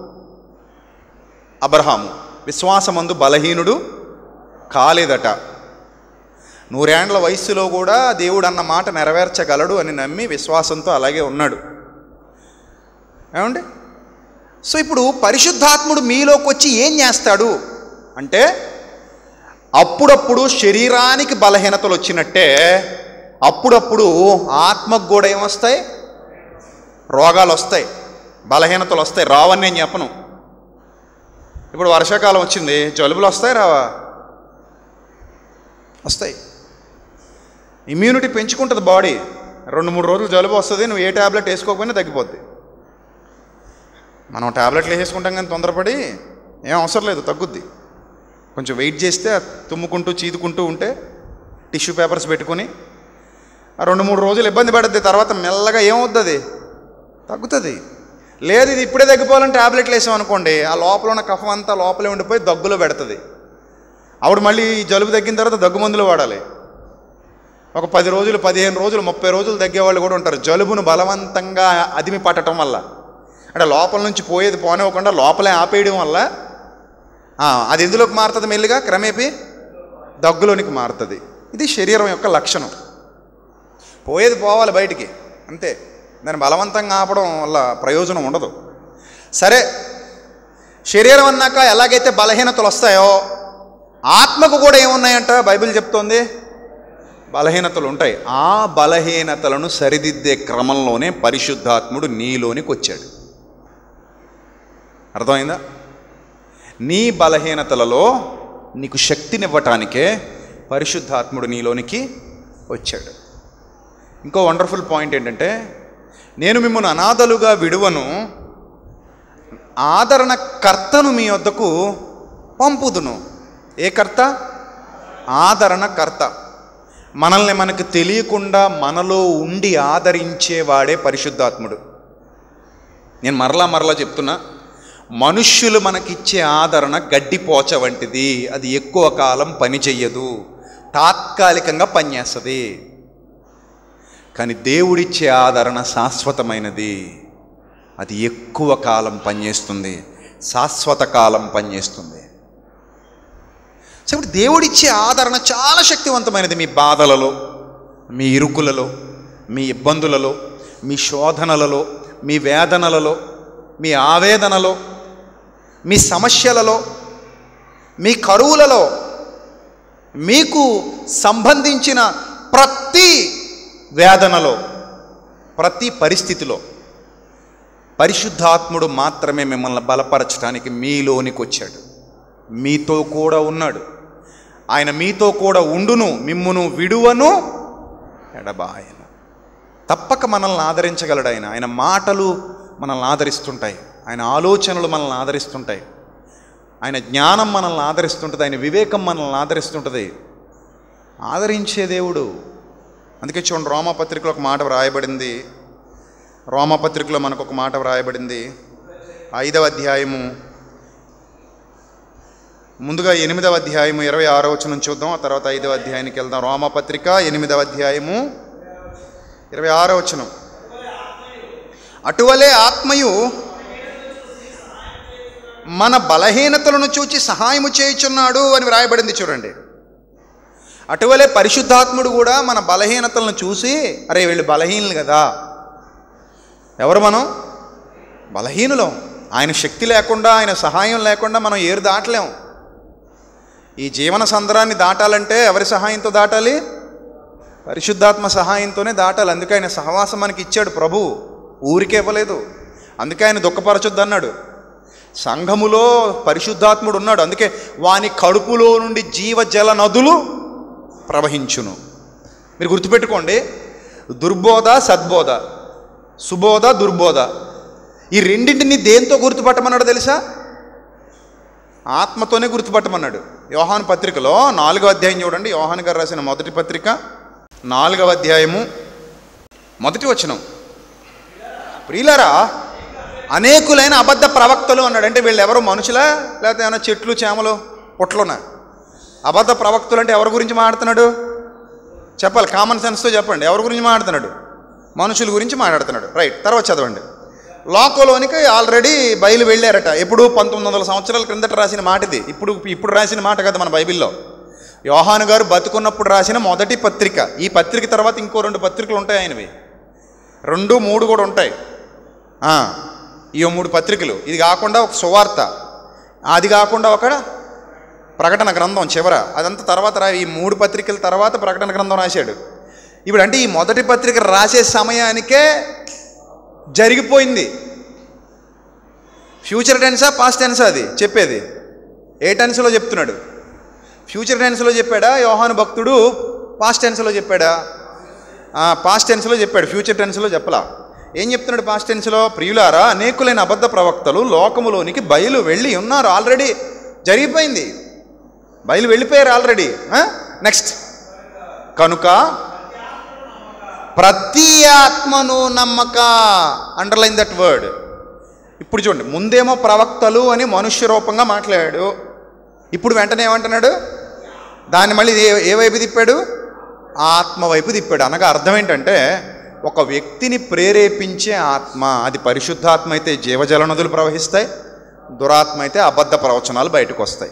అబ్రహాము విశ్వాసమందు బలహీనుడు కాలేదట నూరేండ్ల వయస్సులో కూడా దేవుడు అన్న మాట నెరవేర్చగలడు అని నమ్మి విశ్వాసంతో అలాగే ఉన్నాడు ఏమండి సో ఇప్పుడు పరిశుద్ధాత్ముడు మీలోకి వచ్చి ఏం చేస్తాడు అంటే అప్పుడప్పుడు శరీరానికి బలహీనతలు వచ్చినట్టే అప్పుడప్పుడు ఆత్మకు కూడా ఏమొస్తాయి రోగాలు వస్తాయి బలహీనతలు వస్తాయి రావని నేను చెప్పను ఇప్పుడు వర్షాకాలం వచ్చింది జలుబులు వస్తాయి రావా వస్తాయి ఇమ్యూనిటీ పెంచుకుంటుంది బాడీ రెండు మూడు రోజులు జలుబు వస్తుంది నువ్వు ఏ ట్యాబ్లెట్ వేసుకోకపోయినా తగ్గిపోద్ది మనం ట్యాబ్లెట్లు వేసుకుంటాం కానీ తొందరపడి ఏం అవసరం లేదు తగ్గుద్ది కొంచెం వెయిట్ చేస్తే తుమ్ముకుంటూ చీదుకుంటూ ఉంటే టిష్యూ పేపర్స్ పెట్టుకొని ఆ రెండు మూడు రోజులు ఇబ్బంది పడుద్ది తర్వాత మెల్లగా ఏమవుద్ది అది తగ్గుతుంది లేదు ఇది ఇప్పుడే తగ్గిపోవాలని ట్యాబ్లెట్లు వేసాం అనుకోండి ఆ లోపల ఉన్న కఫం అంతా లోపలే ఉండిపోయి దగ్గులో పెడుతుంది అప్పుడు మళ్ళీ ఈ జలుబు తగ్గిన తర్వాత దగ్గు మందులు వాడాలి ఒక పది రోజులు పదిహేను రోజులు ముప్పై రోజులు తగ్గేవాళ్ళు కూడా ఉంటారు జలుబును బలవంతంగా అదిమి పట్టడం వల్ల అంటే లోపల నుంచి పోయేది పోనివ్వకుండా లోపలే ఆపేయడం వల్ల ఆ, అది ఎందులోకి మారుతుంది మెల్లిగా క్రమేపీ దగ్గులోనికి మారుతుంది ఇది శరీరం యొక్క లక్షణం పోయేది పోవాలి బయటికి అంతే దాన్ని బలవంతంగా ఆపడం వల్ల ప్రయోజనం ఉండదు సరే శరీరం అన్నాక ఎలాగైతే బలహీనతలు వస్తాయో ఆత్మకు కూడా ఏమున్నాయంట బైబిల్ చెప్తోంది బలహీనతలు ఉంటాయి ఆ బలహీనతలను సరిదిద్దే క్రమంలోనే పరిశుద్ధాత్ముడు నీలోనికి వచ్చాడు అర్థమైందా నీ బలహీనతలలో నీకు శక్తినివ్వటానికే పరిశుద్ధాత్ముడు నీలోనికి వచ్చాడు ఇంకో వండర్ఫుల్ పాయింట్ ఏంటంటే నేను మిమ్మల్ని అనాథలుగా విడువను ఆదరణ కర్తను మీ వద్దకు పంపుదును ఏ కర్త ఆదరణ కర్త మనల్ని మనకు తెలియకుండా మనలో ఉండి ఆదరించేవాడే పరిశుద్ధాత్ముడు నేను మరలా మరలా చెప్తున్నా మనుష్యులు మనకిచ్చే ఆదరణ గడ్డిపోచ వంటిది అది ఎక్కువ కాలం పని చెయ్యదు తాత్కాలికంగా పనిచేస్తుంది కానీ దేవుడిచ్చే ఆదరణ శాశ్వతమైనది అది ఎక్కువ కాలం పనిచేస్తుంది శాశ్వత కాలం పనిచేస్తుంది సో ఇప్పుడు దేవుడిచ్చే ఆదరణ చాలా శక్తివంతమైనది మీ బాధలలో మీ ఇరుకులలో మీ ఇబ్బందులలో మీ శోధనలలో మీ వేదనలలో మీ ఆవేదనలో మీ సమస్యలలో మీ కరువులలో మీకు సంబంధించిన ప్రతి వేదనలో ప్రతి పరిస్థితిలో పరిశుద్ధాత్ముడు మాత్రమే మిమ్మల్ని బలపరచడానికి మీలోనికి వచ్చాడు మీతో కూడా ఉన్నాడు ఆయన మీతో కూడా ఉండును మిమ్మును విడువను ఎడబాయను తప్పక మనల్ని ఆదరించగలడు ఆయన ఆయన మాటలు మనల్ని ఆదరిస్తుంటాయి ఆయన ఆలోచనలు మనల్ని ఆదరిస్తుంటాయి ఆయన జ్ఞానం మనల్ని ఆదరిస్తుంటుంది ఆయన వివేకం మనల్ని ఆదరిస్తుంటుంది ఆదరించే దేవుడు అందుకే చూడండి రోమపత్రికలో ఒక మాట వ్రాయబడింది రోమపత్రికలో మనకు ఒక మాట వ్రాయబడింది ఐదవ అధ్యాయము ముందుగా ఎనిమిదవ అధ్యాయము ఇరవై ఆరో వచనం చూద్దాం ఆ తర్వాత ఐదవ అధ్యాయానికి వెళ్దాం రోమపత్రిక ఎనిమిదవ అధ్యాయము ఇరవై ఆరో వచనం అటువలే ఆత్మయు మన బలహీనతలను చూచి సహాయము చేయుచున్నాడు అని వ్రాయబడింది చూడండి అటువలే పరిశుద్ధాత్ముడు కూడా మన బలహీనతలను చూసి అరే వీళ్ళు బలహీనులు కదా ఎవరు మనం బలహీనులం ఆయన శక్తి లేకుండా ఆయన సహాయం లేకుండా మనం ఏరు దాటలేం ఈ జీవన సంద్రాన్ని దాటాలంటే ఎవరి సహాయంతో దాటాలి పరిశుద్ధాత్మ సహాయంతోనే దాటాలి అందుకే ఆయన సహవాసం మనకి ఇచ్చాడు ప్రభు ఊరికే ఇవ్వలేదు అందుకే ఆయన దుఃఖపరచొద్దు అన్నాడు సంఘములో పరిశుద్ధాత్ముడు ఉన్నాడు అందుకే వాని కడుపులో నుండి జీవజల నదులు ప్రవహించును మీరు గుర్తుపెట్టుకోండి దుర్బోధ సద్బోధ సుబోధ దుర్బోధ ఈ రెండింటిని దేంతో గుర్తుపట్టమన్నాడు తెలుసా ఆత్మతోనే గుర్తుపట్టమన్నాడు యోహాను పత్రికలో నాలుగో అధ్యాయం చూడండి యోహాను గారు రాసిన మొదటి పత్రిక నాలుగవ అధ్యాయము మొదటి వచనం ప్రియులరా అనేకులైన అబద్ధ ప్రవక్తలు అన్నాడు అంటే వీళ్ళు ఎవరు మనుషులా లేకపోతే ఏమైనా చెట్లు చేమలు పుట్లునా అబద్ధ ప్రవక్తలు అంటే ఎవరి గురించి మాట్లాడుతున్నాడు చెప్పాలి కామన్ సెన్స్తో చెప్పండి ఎవరి గురించి మాట్లాడుతున్నాడు మనుషుల గురించి మాట్లాడుతున్నాడు రైట్ తర్వాత చదవండి లోకంలోనికి ఆల్రెడీ బయలు వెళ్ళారట ఎప్పుడు పంతొమ్మిది వందల సంవత్సరాల క్రిందట రాసిన మాట ఇది ఇప్పుడు ఇప్పుడు రాసిన మాట కదా మన బైబిల్లో యోహాను గారు బతుకున్నప్పుడు రాసిన మొదటి పత్రిక ఈ పత్రిక తర్వాత ఇంకో రెండు పత్రికలు ఉంటాయి ఆయనవి రెండు మూడు కూడా ఉంటాయి ఆ, ఈ మూడు పత్రికలు ఇది కాకుండా ఒక సువార్త అది కాకుండా ఒక ప్రకటన గ్రంథం చివర అదంతా తర్వాత రా ఈ మూడు పత్రికల తర్వాత ప్రకటన గ్రంథం రాశాడు ఇప్పుడు అంటే ఈ మొదటి పత్రిక రాసే సమయానికే జరిగిపోయింది ఫ్యూచర్ టెన్సా పాస్ట్ టెన్సా అది చెప్పేది ఏ టెన్స్లో చెప్తున్నాడు ఫ్యూచర్ టెన్స్లో చెప్పాడా యోహాను భక్తుడు పాస్ట్ టెన్స్లో చెప్పాడా పాస్ట్ టెన్స్లో చెప్పాడు ఫ్యూచర్ టెన్స్లో చెప్పలా ఏం చెప్తున్నాడు పాస్ట్ టెన్స్లో ప్రియులారా అనేకులైన అబద్ధ ప్రవక్తలు లోకములోనికి బయలు వెళ్ళి ఉన్నారు ఆల్రెడీ జరిగిపోయింది బయలు వెళ్ళిపోయారు ఆల్రెడీ నెక్స్ట్ కనుక ప్రతి ఆత్మను నమ్మక అండర్లైన్ దట్ వర్డ్ ఇప్పుడు చూడండి ముందేమో ప్రవక్తలు అని మనుష్య రూపంగా మాట్లాడాడు ఇప్పుడు వెంటనే ఏమంటున్నాడు దాన్ని మళ్ళీ ఏ ఏ వైపు తిప్పాడు ఆత్మ వైపు తిప్పాడు అనగా అర్థం ఏంటంటే ఒక వ్యక్తిని ప్రేరేపించే ఆత్మ అది పరిశుద్ధాత్మ అయితే జీవజల నదులు ప్రవహిస్తాయి దురాత్మ అయితే అబద్ధ ప్రవచనాలు బయటకు వస్తాయి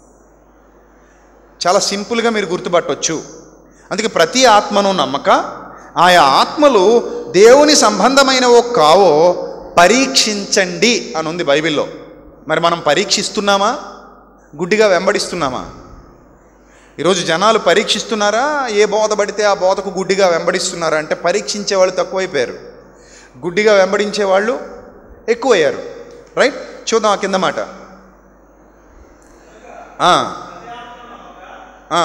చాలా సింపుల్గా మీరు గుర్తుపట్టొచ్చు అందుకే ప్రతి ఆత్మను నమ్మక ఆయా ఆత్మలు దేవుని సంబంధమైనవో కావో పరీక్షించండి అని ఉంది బైబిల్లో మరి మనం పరీక్షిస్తున్నామా గుడ్డిగా వెంబడిస్తున్నామా ఈరోజు జనాలు పరీక్షిస్తున్నారా ఏ బోధ పడితే ఆ బోధకు గుడ్డిగా వెంబడిస్తున్నారా అంటే పరీక్షించే వాళ్ళు తక్కువైపోయారు గుడ్డిగా వెంబడించే వాళ్ళు ఎక్కువయ్యారు రైట్ చూద్దాం ఆ కింద మాట ఆ. ఆ.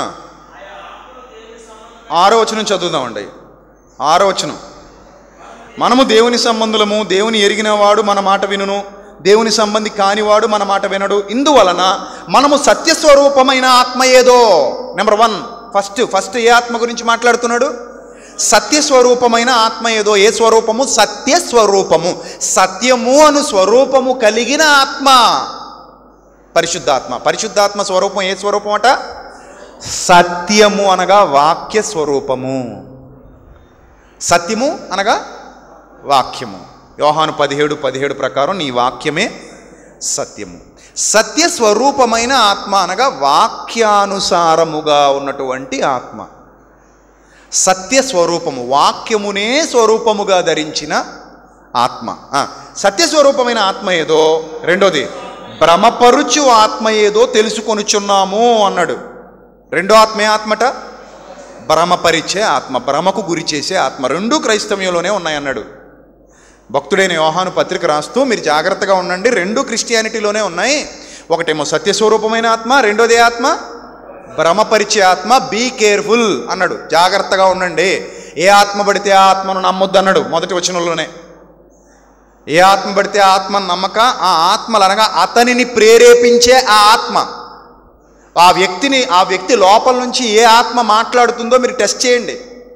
ఆరో వచనం చదువుదామండి ఆరో వచనం మనము దేవుని సంబంధులము దేవుని ఎరిగినవాడు మన మాట వినును దేవుని సంబంధి కానివాడు మన మాట వినడు ఇందువలన మనము సత్యస్వరూపమైన ఆత్మ ఏదో నెంబర్ వన్ ఫస్ట్ ఫస్ట్ ఏ ఆత్మ గురించి మాట్లాడుతున్నాడు సత్యస్వరూపమైన ఆత్మ ఏదో ఏ స్వరూపము సత్యస్వరూపము సత్యము అను స్వరూపము కలిగిన ఆత్మ పరిశుద్ధాత్మ పరిశుద్ధాత్మ స్వరూపం ఏ స్వరూపం అట సత్యము అనగా వాక్య స్వరూపము సత్యము అనగా వాక్యము యోహాను పదిహేడు పదిహేడు ప్రకారం నీ వాక్యమే సత్యము సత్య స్వరూపమైన ఆత్మ అనగా వాక్యానుసారముగా ఉన్నటువంటి ఆత్మ సత్య స్వరూపము వాక్యమునే స్వరూపముగా ధరించిన ఆత్మ ఆ, సత్య స్వరూపమైన ఆత్మ ఏదో రెండోది భ్రమపరుచు ఆత్మ ఏదో తెలుసుకొనుచున్నాము అన్నాడు రెండో ఆత్మ ఏ ఆత్మట భ్రమపరిచే ఆత్మ భ్రమకు గురి చేసే ఆత్మ రెండు క్రైస్తవ్యంలోనే ఉన్నాయన్నాడు భక్తుడైన యోహాను పత్రిక రాస్తూ మీరు జాగ్రత్తగా ఉండండి రెండు క్రిస్టియానిటీలోనే ఉన్నాయి ఒకటేమో సత్యస్వరూపమైన ఆత్మ రెండోదే ఆత్మ భ్రమపరిచే ఆత్మ బీ కేర్ఫుల్ అన్నాడు జాగ్రత్తగా ఉండండి ఏ ఆత్మ పడితే ఆ ఆత్మను నమ్మొద్దు అన్నాడు మొదటి వచనంలోనే ఏ ఆత్మ పడితే ఆ ఆత్మను నమ్మక ఆ ఆత్మలు అనగా అతనిని ప్రేరేపించే ఆ ఆత్మ ఆ వ్యక్తిని ఆ వ్యక్తి లోపల నుంచి ఏ ఆత్మ మాట్లాడుతుందో మీరు టెస్ట్ చేయండి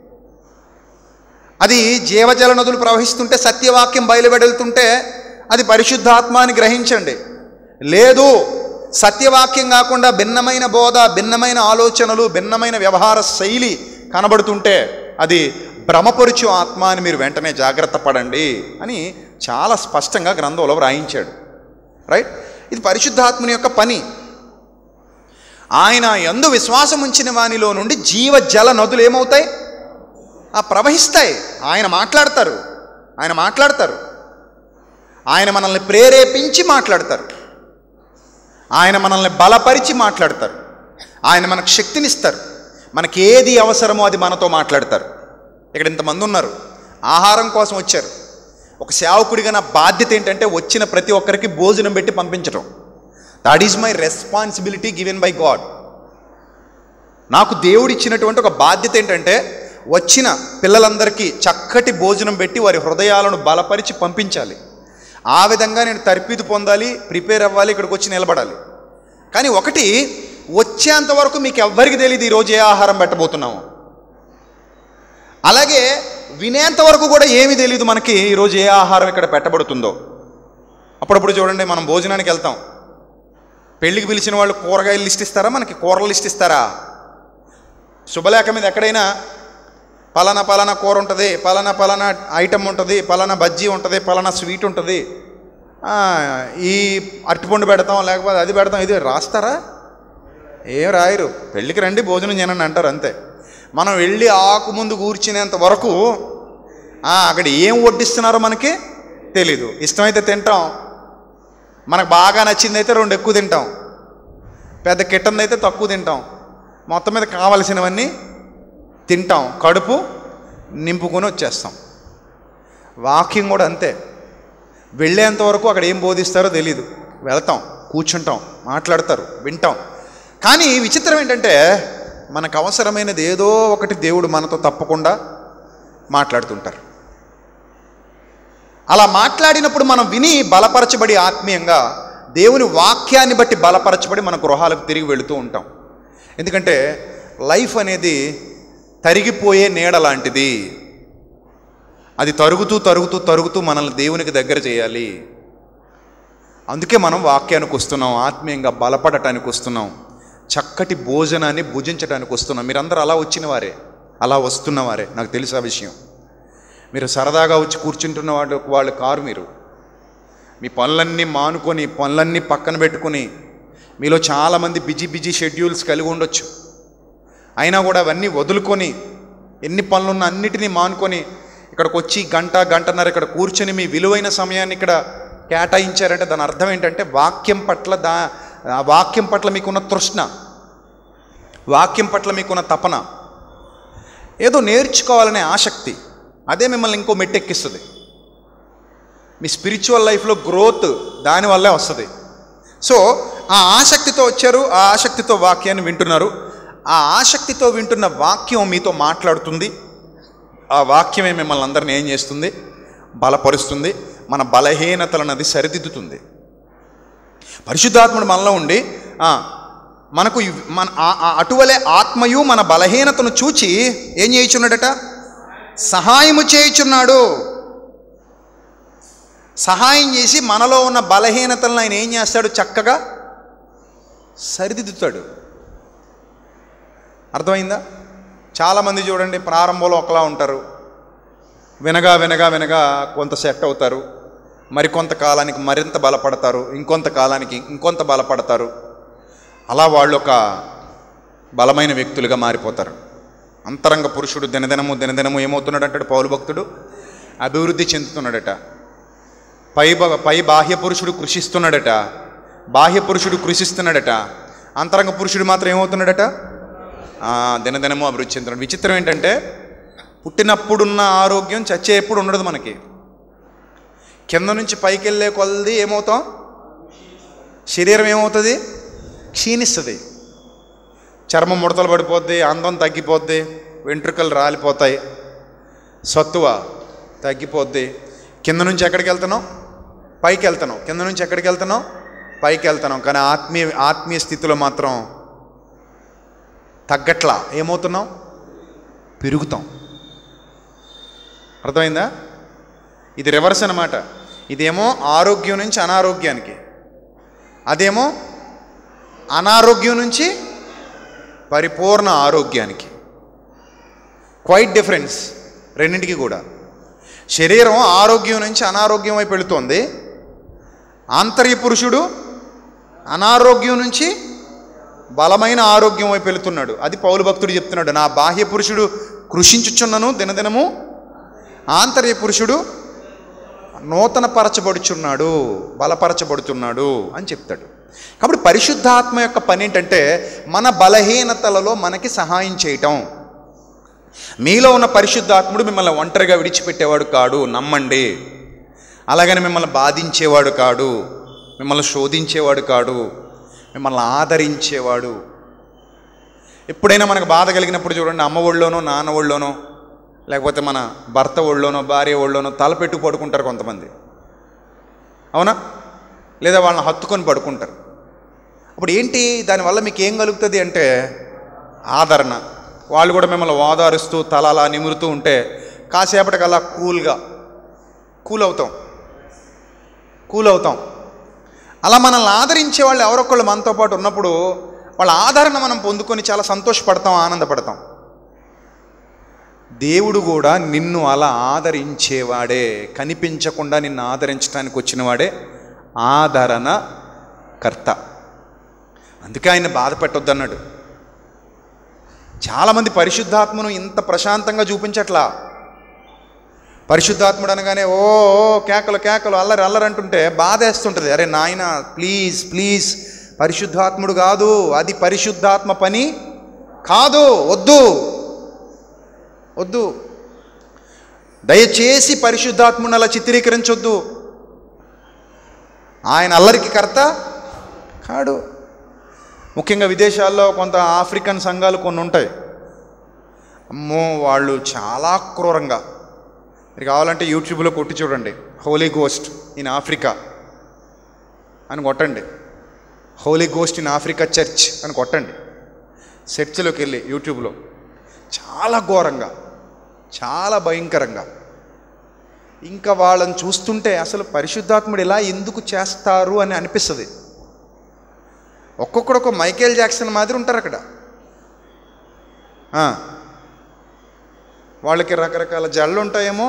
అది జీవజల నదులు ప్రవహిస్తుంటే సత్యవాక్యం బయలువెడుతుంటే అది పరిశుద్ధాత్మ అని గ్రహించండి లేదు సత్యవాక్యం కాకుండా భిన్నమైన బోధ భిన్నమైన ఆలోచనలు భిన్నమైన వ్యవహార శైలి కనబడుతుంటే అది భ్రమపరుచు ఆత్మ అని మీరు వెంటనే జాగ్రత్త పడండి అని చాలా స్పష్టంగా గ్రంథంలో వ్రాయించాడు రైట్ ఇది పరిశుద్ధాత్మని యొక్క పని ఆయన ఎందు విశ్వాసం ఉంచిన వానిలో నుండి జీవ జల నదులు ఏమవుతాయి ఆ ప్రవహిస్తాయి ఆయన మాట్లాడతారు ఆయన మాట్లాడతారు ఆయన మనల్ని ప్రేరేపించి మాట్లాడతారు ఆయన మనల్ని బలపరిచి మాట్లాడతారు ఆయన మనకు శక్తినిస్తారు మనకి ఏది అవసరమో అది మనతో మాట్లాడతారు ఇక్కడ ఇంతమంది ఉన్నారు ఆహారం కోసం వచ్చారు ఒక సేవకుడిగా నా బాధ్యత ఏంటంటే వచ్చిన ప్రతి ఒక్కరికి భోజనం పెట్టి పంపించడం that is my responsibility given by God నాకు దేవుడు ఇచ్చినటువంటి ఒక బాధ్యత ఏంటంటే వచ్చిన పిల్లలందరికీ చక్కటి భోజనం పెట్టి వారి హృదయాలను బలపరిచి పంపించాలి ఆ విధంగా నేను తర్పీదు పొందాలి ప్రిపేర్ అవ్వాలి ఇక్కడికి వచ్చి నిలబడాలి కానీ ఒకటి వచ్చేంత వరకు మీకు ఎవ్వరికి తెలియదు ఈరోజు ఏ ఆహారం పెట్టబోతున్నాము అలాగే వినేంత వరకు కూడా ఏమీ తెలియదు మనకి ఈరోజు ఏ ఆహారం ఇక్కడ పెట్టబడుతుందో అప్పుడప్పుడు చూడండి మనం భోజనానికి వెళ్తాం పెళ్ళికి పిలిచిన వాళ్ళు కూరగాయలు లిస్ట్ ఇస్తారా మనకి కూరలు లిస్ట్ ఇస్తారా శుభలేఖ మీద ఎక్కడైనా పలానా పలానా కూర ఉంటుంది పలానా పలానా ఐటమ్ ఉంటుంది పలానా బజ్జీ ఉంటుంది పలానా స్వీట్ ఉంటుంది ఆ, ఈ అరటిపండు పెడతాం లేకపోతే అది పెడతాం ఇది రాస్తారా ఏం రాయరు పెళ్ళికి రండి భోజనం చేయనండి అంటారు అంతే మనం వెళ్ళి ఆకు ముందు కూర్చునేంత వరకు ఆ, అక్కడ ఏం వడ్డిస్తున్నారో మనకి తెలీదు ఇష్టమైతే తింటాం మనకు బాగా నచ్చింది అయితే రెండు ఎక్కువ తింటాం పెద్ద కిట్టంది అయితే తక్కువ తింటాం మొత్తం మీద కావలసినవన్నీ తింటాం కడుపు నింపుకొని వచ్చేస్తాం వాక్యం కూడా అంతే వెళ్ళేంత వరకు అక్కడ ఏం బోధిస్తారో తెలీదు వెళ్తాం కూర్చుంటాం మాట్లాడతారు వింటాం కానీ విచిత్రం ఏంటంటే మనకు అవసరమైనది ఏదో ఒకటి దేవుడు మనతో తప్పకుండా మాట్లాడుతుంటారు అలా మాట్లాడినప్పుడు మనం విని బలపరచబడి ఆత్మీయంగా దేవుని వాక్యాన్ని బట్టి బలపరచబడి మన గృహాలకు తిరిగి వెళుతూ ఉంటాం ఎందుకంటే లైఫ్ అనేది తరిగిపోయే నీడ లాంటిది అది తరుగుతూ తరుగుతూ తరుగుతూ మనల్ని దేవునికి దగ్గర చేయాలి అందుకే మనం వాక్యానికి వస్తున్నాం ఆత్మీయంగా బలపడటానికి వస్తున్నాం చక్కటి భోజనాన్ని భుజించడానికి వస్తున్నాం మీరందరూ అలా వచ్చిన వారే అలా వస్తున్న వారే నాకు తెలుసు ఆ విషయం మీరు సరదాగా వచ్చి కూర్చుంటున్న వాళ్ళు వాళ్ళు కారు మీరు మీ పనులన్నీ మానుకొని పనులన్నీ పక్కన పెట్టుకుని మీలో చాలామంది బిజీ బిజీ షెడ్యూల్స్ కలిగి ఉండొచ్చు అయినా కూడా అవన్నీ వదులుకొని ఎన్ని పనులున్న అన్నిటినీ మానుకొని ఇక్కడికి వచ్చి గంట గంటన్నర ఇక్కడ కూర్చొని మీ విలువైన సమయాన్ని ఇక్కడ కేటాయించారంటే దాని అర్థం ఏంటంటే వాక్యం పట్ల దా ఆ వాక్యం పట్ల మీకున్న తృష్ణ వాక్యం పట్ల మీకున్న తపన ఏదో నేర్చుకోవాలనే ఆసక్తి అదే మిమ్మల్ని ఇంకో మెట్టెక్కిస్తుంది మీ స్పిరిచువల్ లైఫ్లో గ్రోత్ దానివల్లే వస్తుంది సో ఆ ఆసక్తితో వచ్చారు ఆ ఆసక్తితో వాక్యాన్ని వింటున్నారు ఆ ఆసక్తితో వింటున్న వాక్యం మీతో మాట్లాడుతుంది ఆ వాక్యమే మిమ్మల్ని అందరిని ఏం చేస్తుంది బలపరుస్తుంది మన బలహీనతలను అది సరిదిద్దుతుంది పరిశుద్ధాత్ముడు మనలో ఉండి ఆ, మనకు ఇవ్- మన ఆ- ఆ అటువలే ఆత్మయు మన బలహీనతను చూచి ఏం చేయుచున్నాడట సహాయము చేయుచున్నాడు సహాయం చేసి మనలో ఉన్న బలహీనతలను ఆయన ఏం చేస్తాడు చక్కగా సరిదిద్దుతాడు అర్థమైందా చాలామంది చూడండి ప్రారంభంలో ఒకలా ఉంటారు వినగా వినగా వినగా కొంత సెట్ అవుతారు మరికొంత కాలానికి మరింత బలపడతారు ఇంకొంత కాలానికి ఇంకొంత బలపడతారు అలా వాళ్ళు ఒక బలమైన వ్యక్తులుగా మారిపోతారు అంతరంగ పురుషుడు దినదినము దినదినము ఏమవుతున్నాడు అంటాడు పౌలు భక్తుడు అభివృద్ధి చెందుతున్నాడట పై బ- పై బాహ్య పురుషుడు కృషిస్తున్నాడట బాహ్య పురుషుడు కృషిస్తున్నాడట అంతరంగ పురుషుడు మాత్రం ఏమవుతున్నాడట ఆ, దినదినము అభివృద్ధి చెందుతున్నాడు విచిత్రం ఏంటంటే పుట్టినప్పుడున్న ఆరోగ్యం చచ్చే ఎప్పుడు ఉండదు మనకి కింద నుంచి పైకి వెళ్ళే కొలది ఏమవుతాం శరీరం ఏమవుతుంది క్షీణిస్తుంది చర్మం ముడతలు పడిపోద్ది అందం తగ్గిపోద్ది వెంట్రుకలు రాలిపోతాయి సత్తువ తగ్గిపోద్ది కింద నుంచి ఎక్కడికి వెళ్తున్నాం పైకి వెళ్తున్నాం కింద నుంచి ఎక్కడికి వెళ్తున్నాం పైకి వెళ్తున్నాం కానీ ఆత్మీయ ఆత్మీయ స్థితిలో మాత్రం తగ్గట్లా ఏమవుతున్నాం పెరుగుతాం అర్థమైందా ఇది రివర్స్ అన్నమాట ఇదేమో ఆరోగ్యం నుంచి అనారోగ్యానికి అదేమో అనారోగ్యం నుంచి పరిపూర్ణ ఆరోగ్యానికి క్వైట్ డిఫరెన్స్ రెండింటికి కూడా శరీరం ఆరోగ్యం నుంచి అనారోగ్యం వైపు వెళుతోంది ఆంతర్య పురుషుడు అనారోగ్యం నుంచి బలమైన ఆరోగ్యం వైపు వెళుతున్నాడు అది పౌలు భక్తుడు చెప్తున్నాడు నా బాహ్య పురుషుడు కృషించుచున్నను దినదినము ఆంతర్య పురుషుడు నూతన పరచబడుచున్నాడు బలపరచబడుతున్నాడు అని చెప్తాడు కాబట్టి పరిశుద్ధాత్మ యొక్క పని ఏంటంటే మన బలహీనతలలో మనకి సహాయం చేయటం మీలో ఉన్న పరిశుద్ధాత్ముడు మిమ్మల్ని ఒంటరిగా విడిచిపెట్టేవాడు కాడు నమ్మండి అలాగని మిమ్మల్ని బాధించేవాడు కాడు మిమ్మల్ని శోధించేవాడు కాడు మిమ్మల్ని ఆదరించేవాడు ఎప్పుడైనా మనకు బాధ కలిగినప్పుడు చూడండి అమ్మ ఒళ్ళోనో నాన్న ఒళ్ళోనో లేకపోతే మన భర్త ఒళ్ళోనో భార్య ఒళ్ళోనో తలపెట్టు పడుకుంటారు కొంతమంది అవునా లేదా వాళ్ళని హత్తుకొని పడుకుంటారు అప్పుడు ఏంటి దానివల్ల మీకు ఏం కలుగుతుంది అంటే ఆదరణ వాళ్ళు కూడా మిమ్మల్ని ఓదారుస్తూ తల అలా నిమురుతూ ఉంటే కాసేపటికి అలా కూల్గా కూల్ అవుతాం కూల్ అవుతాం అలా మనల్ని ఆదరించే వాళ్ళు ఎవరొకళ్ళు మనతో పాటు ఉన్నప్పుడు వాళ్ళ ఆదరణ మనం పొందుకొని చాలా సంతోషపడతాం ఆనందపడతాం దేవుడు కూడా నిన్ను అలా ఆదరించేవాడే కనిపించకుండా నిన్ను ఆదరించడానికి వచ్చినవాడే ఆదరణ కర్త అందుకే ఆయన బాధ పెట్టొద్దన్నాడు చాలామంది పరిశుద్ధాత్మను ఇంత ప్రశాంతంగా చూపించట్లా పరిశుద్ధాత్ముడు అనగానే ఓ ఓ, కేకలు కేకలు అల్లరి అల్లరి అంటుంటే బాధ వేస్తుంటుంది అరే నాయన ప్లీజ్ ప్లీజ్ పరిశుద్ధాత్ముడు కాదు అది పరిశుద్ధాత్మ పని కాదు వద్దు వద్దు దయచేసి పరిశుద్ధాత్ముని అలా చిత్రీకరించొద్దు ఆయన అల్లరికి కర్త కాడు ముఖ్యంగా విదేశాల్లో కొంత ఆఫ్రికన్ సంఘాలు కొన్ని ఉంటాయి అమ్మో వాళ్ళు చాలా క్రూరంగా మీరు కావాలంటే యూట్యూబ్లో కొట్టి చూడండి హోలీ గోస్ట్ ఇన్ ఆఫ్రికా అని కొట్టండి holy ghost in Africa church అని కొట్టండి చర్చిలోకి వెళ్ళి యూట్యూబ్లో చాలా ఘోరంగా చాలా భయంకరంగా ఇంకా వాళ్ళని చూస్తుంటే అసలు పరిశుద్ధాత్ముడు ఇలా ఎందుకు చేస్తారు అని అనిపిస్తుంది ఒక్కొక్కడు ఒక మైకేల్ జాక్సన్ మాదిరి ఉంటారు అక్కడ ఆ. వాళ్ళకి రకరకాల జళ్ళు ఉంటాయేమో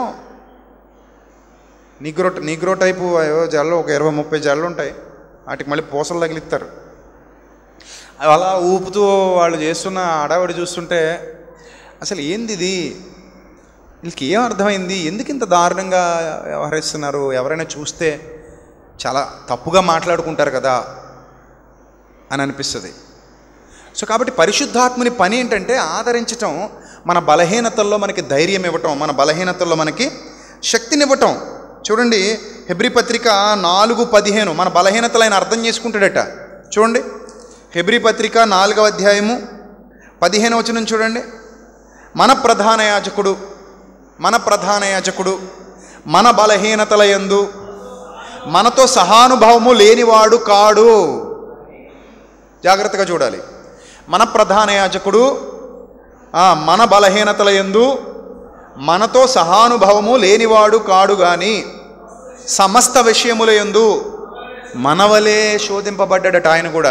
నిగ్రో నిగ్రో టైపు ఏవో జళ్ళు ఒక ఇరవై ముప్పై జళ్ళు ఉంటాయి వాటికి మళ్ళీ పూసలు తగిలిస్తారు అవి అలా ఊపుతూ వాళ్ళు చేస్తున్న అడావిడి చూస్తుంటే అసలు ఏంది ఇది వీళ్ళకి ఏం అర్థమైంది ఎందుకు ఇంత దారుణంగా వ్యవహరిస్తున్నారు ఎవరైనా చూస్తే చాలా తప్పుగా మాట్లాడుకుంటారు కదా అని అనిపిస్తుంది సో కాబట్టి పరిశుద్ధాత్ముని పని ఏంటంటే ఆదరించటం మన బలహీనతల్లో మనకి ధైర్యం ఇవ్వటం మన బలహీనతల్లో మనకి శక్తినివ్వటం చూడండి హెబ్రి పత్రిక నాలుగు పదిహేను మన బలహీనతలు ఆయన అర్థం చేసుకుంటాడట చూడండి హెబ్రి పత్రిక నాలుగవ అధ్యాయము పదిహేను వచనం చూడండి మన ప్రధాన యాజకుడు మన ప్రధాన యాజకుడు మన బలహీనతల యందు మనతో సహానుభావము లేనివాడు కాడు జాగ్రత్తగా చూడాలి మన ప్రధాన యాజకుడు ఆ, మన బలహీనతల యందు మనతో సహానుభవము లేనివాడు కాడు గాని సమస్త విషయముల యందు మనవలే శోధింపబడ్డాడట ఆయన కూడా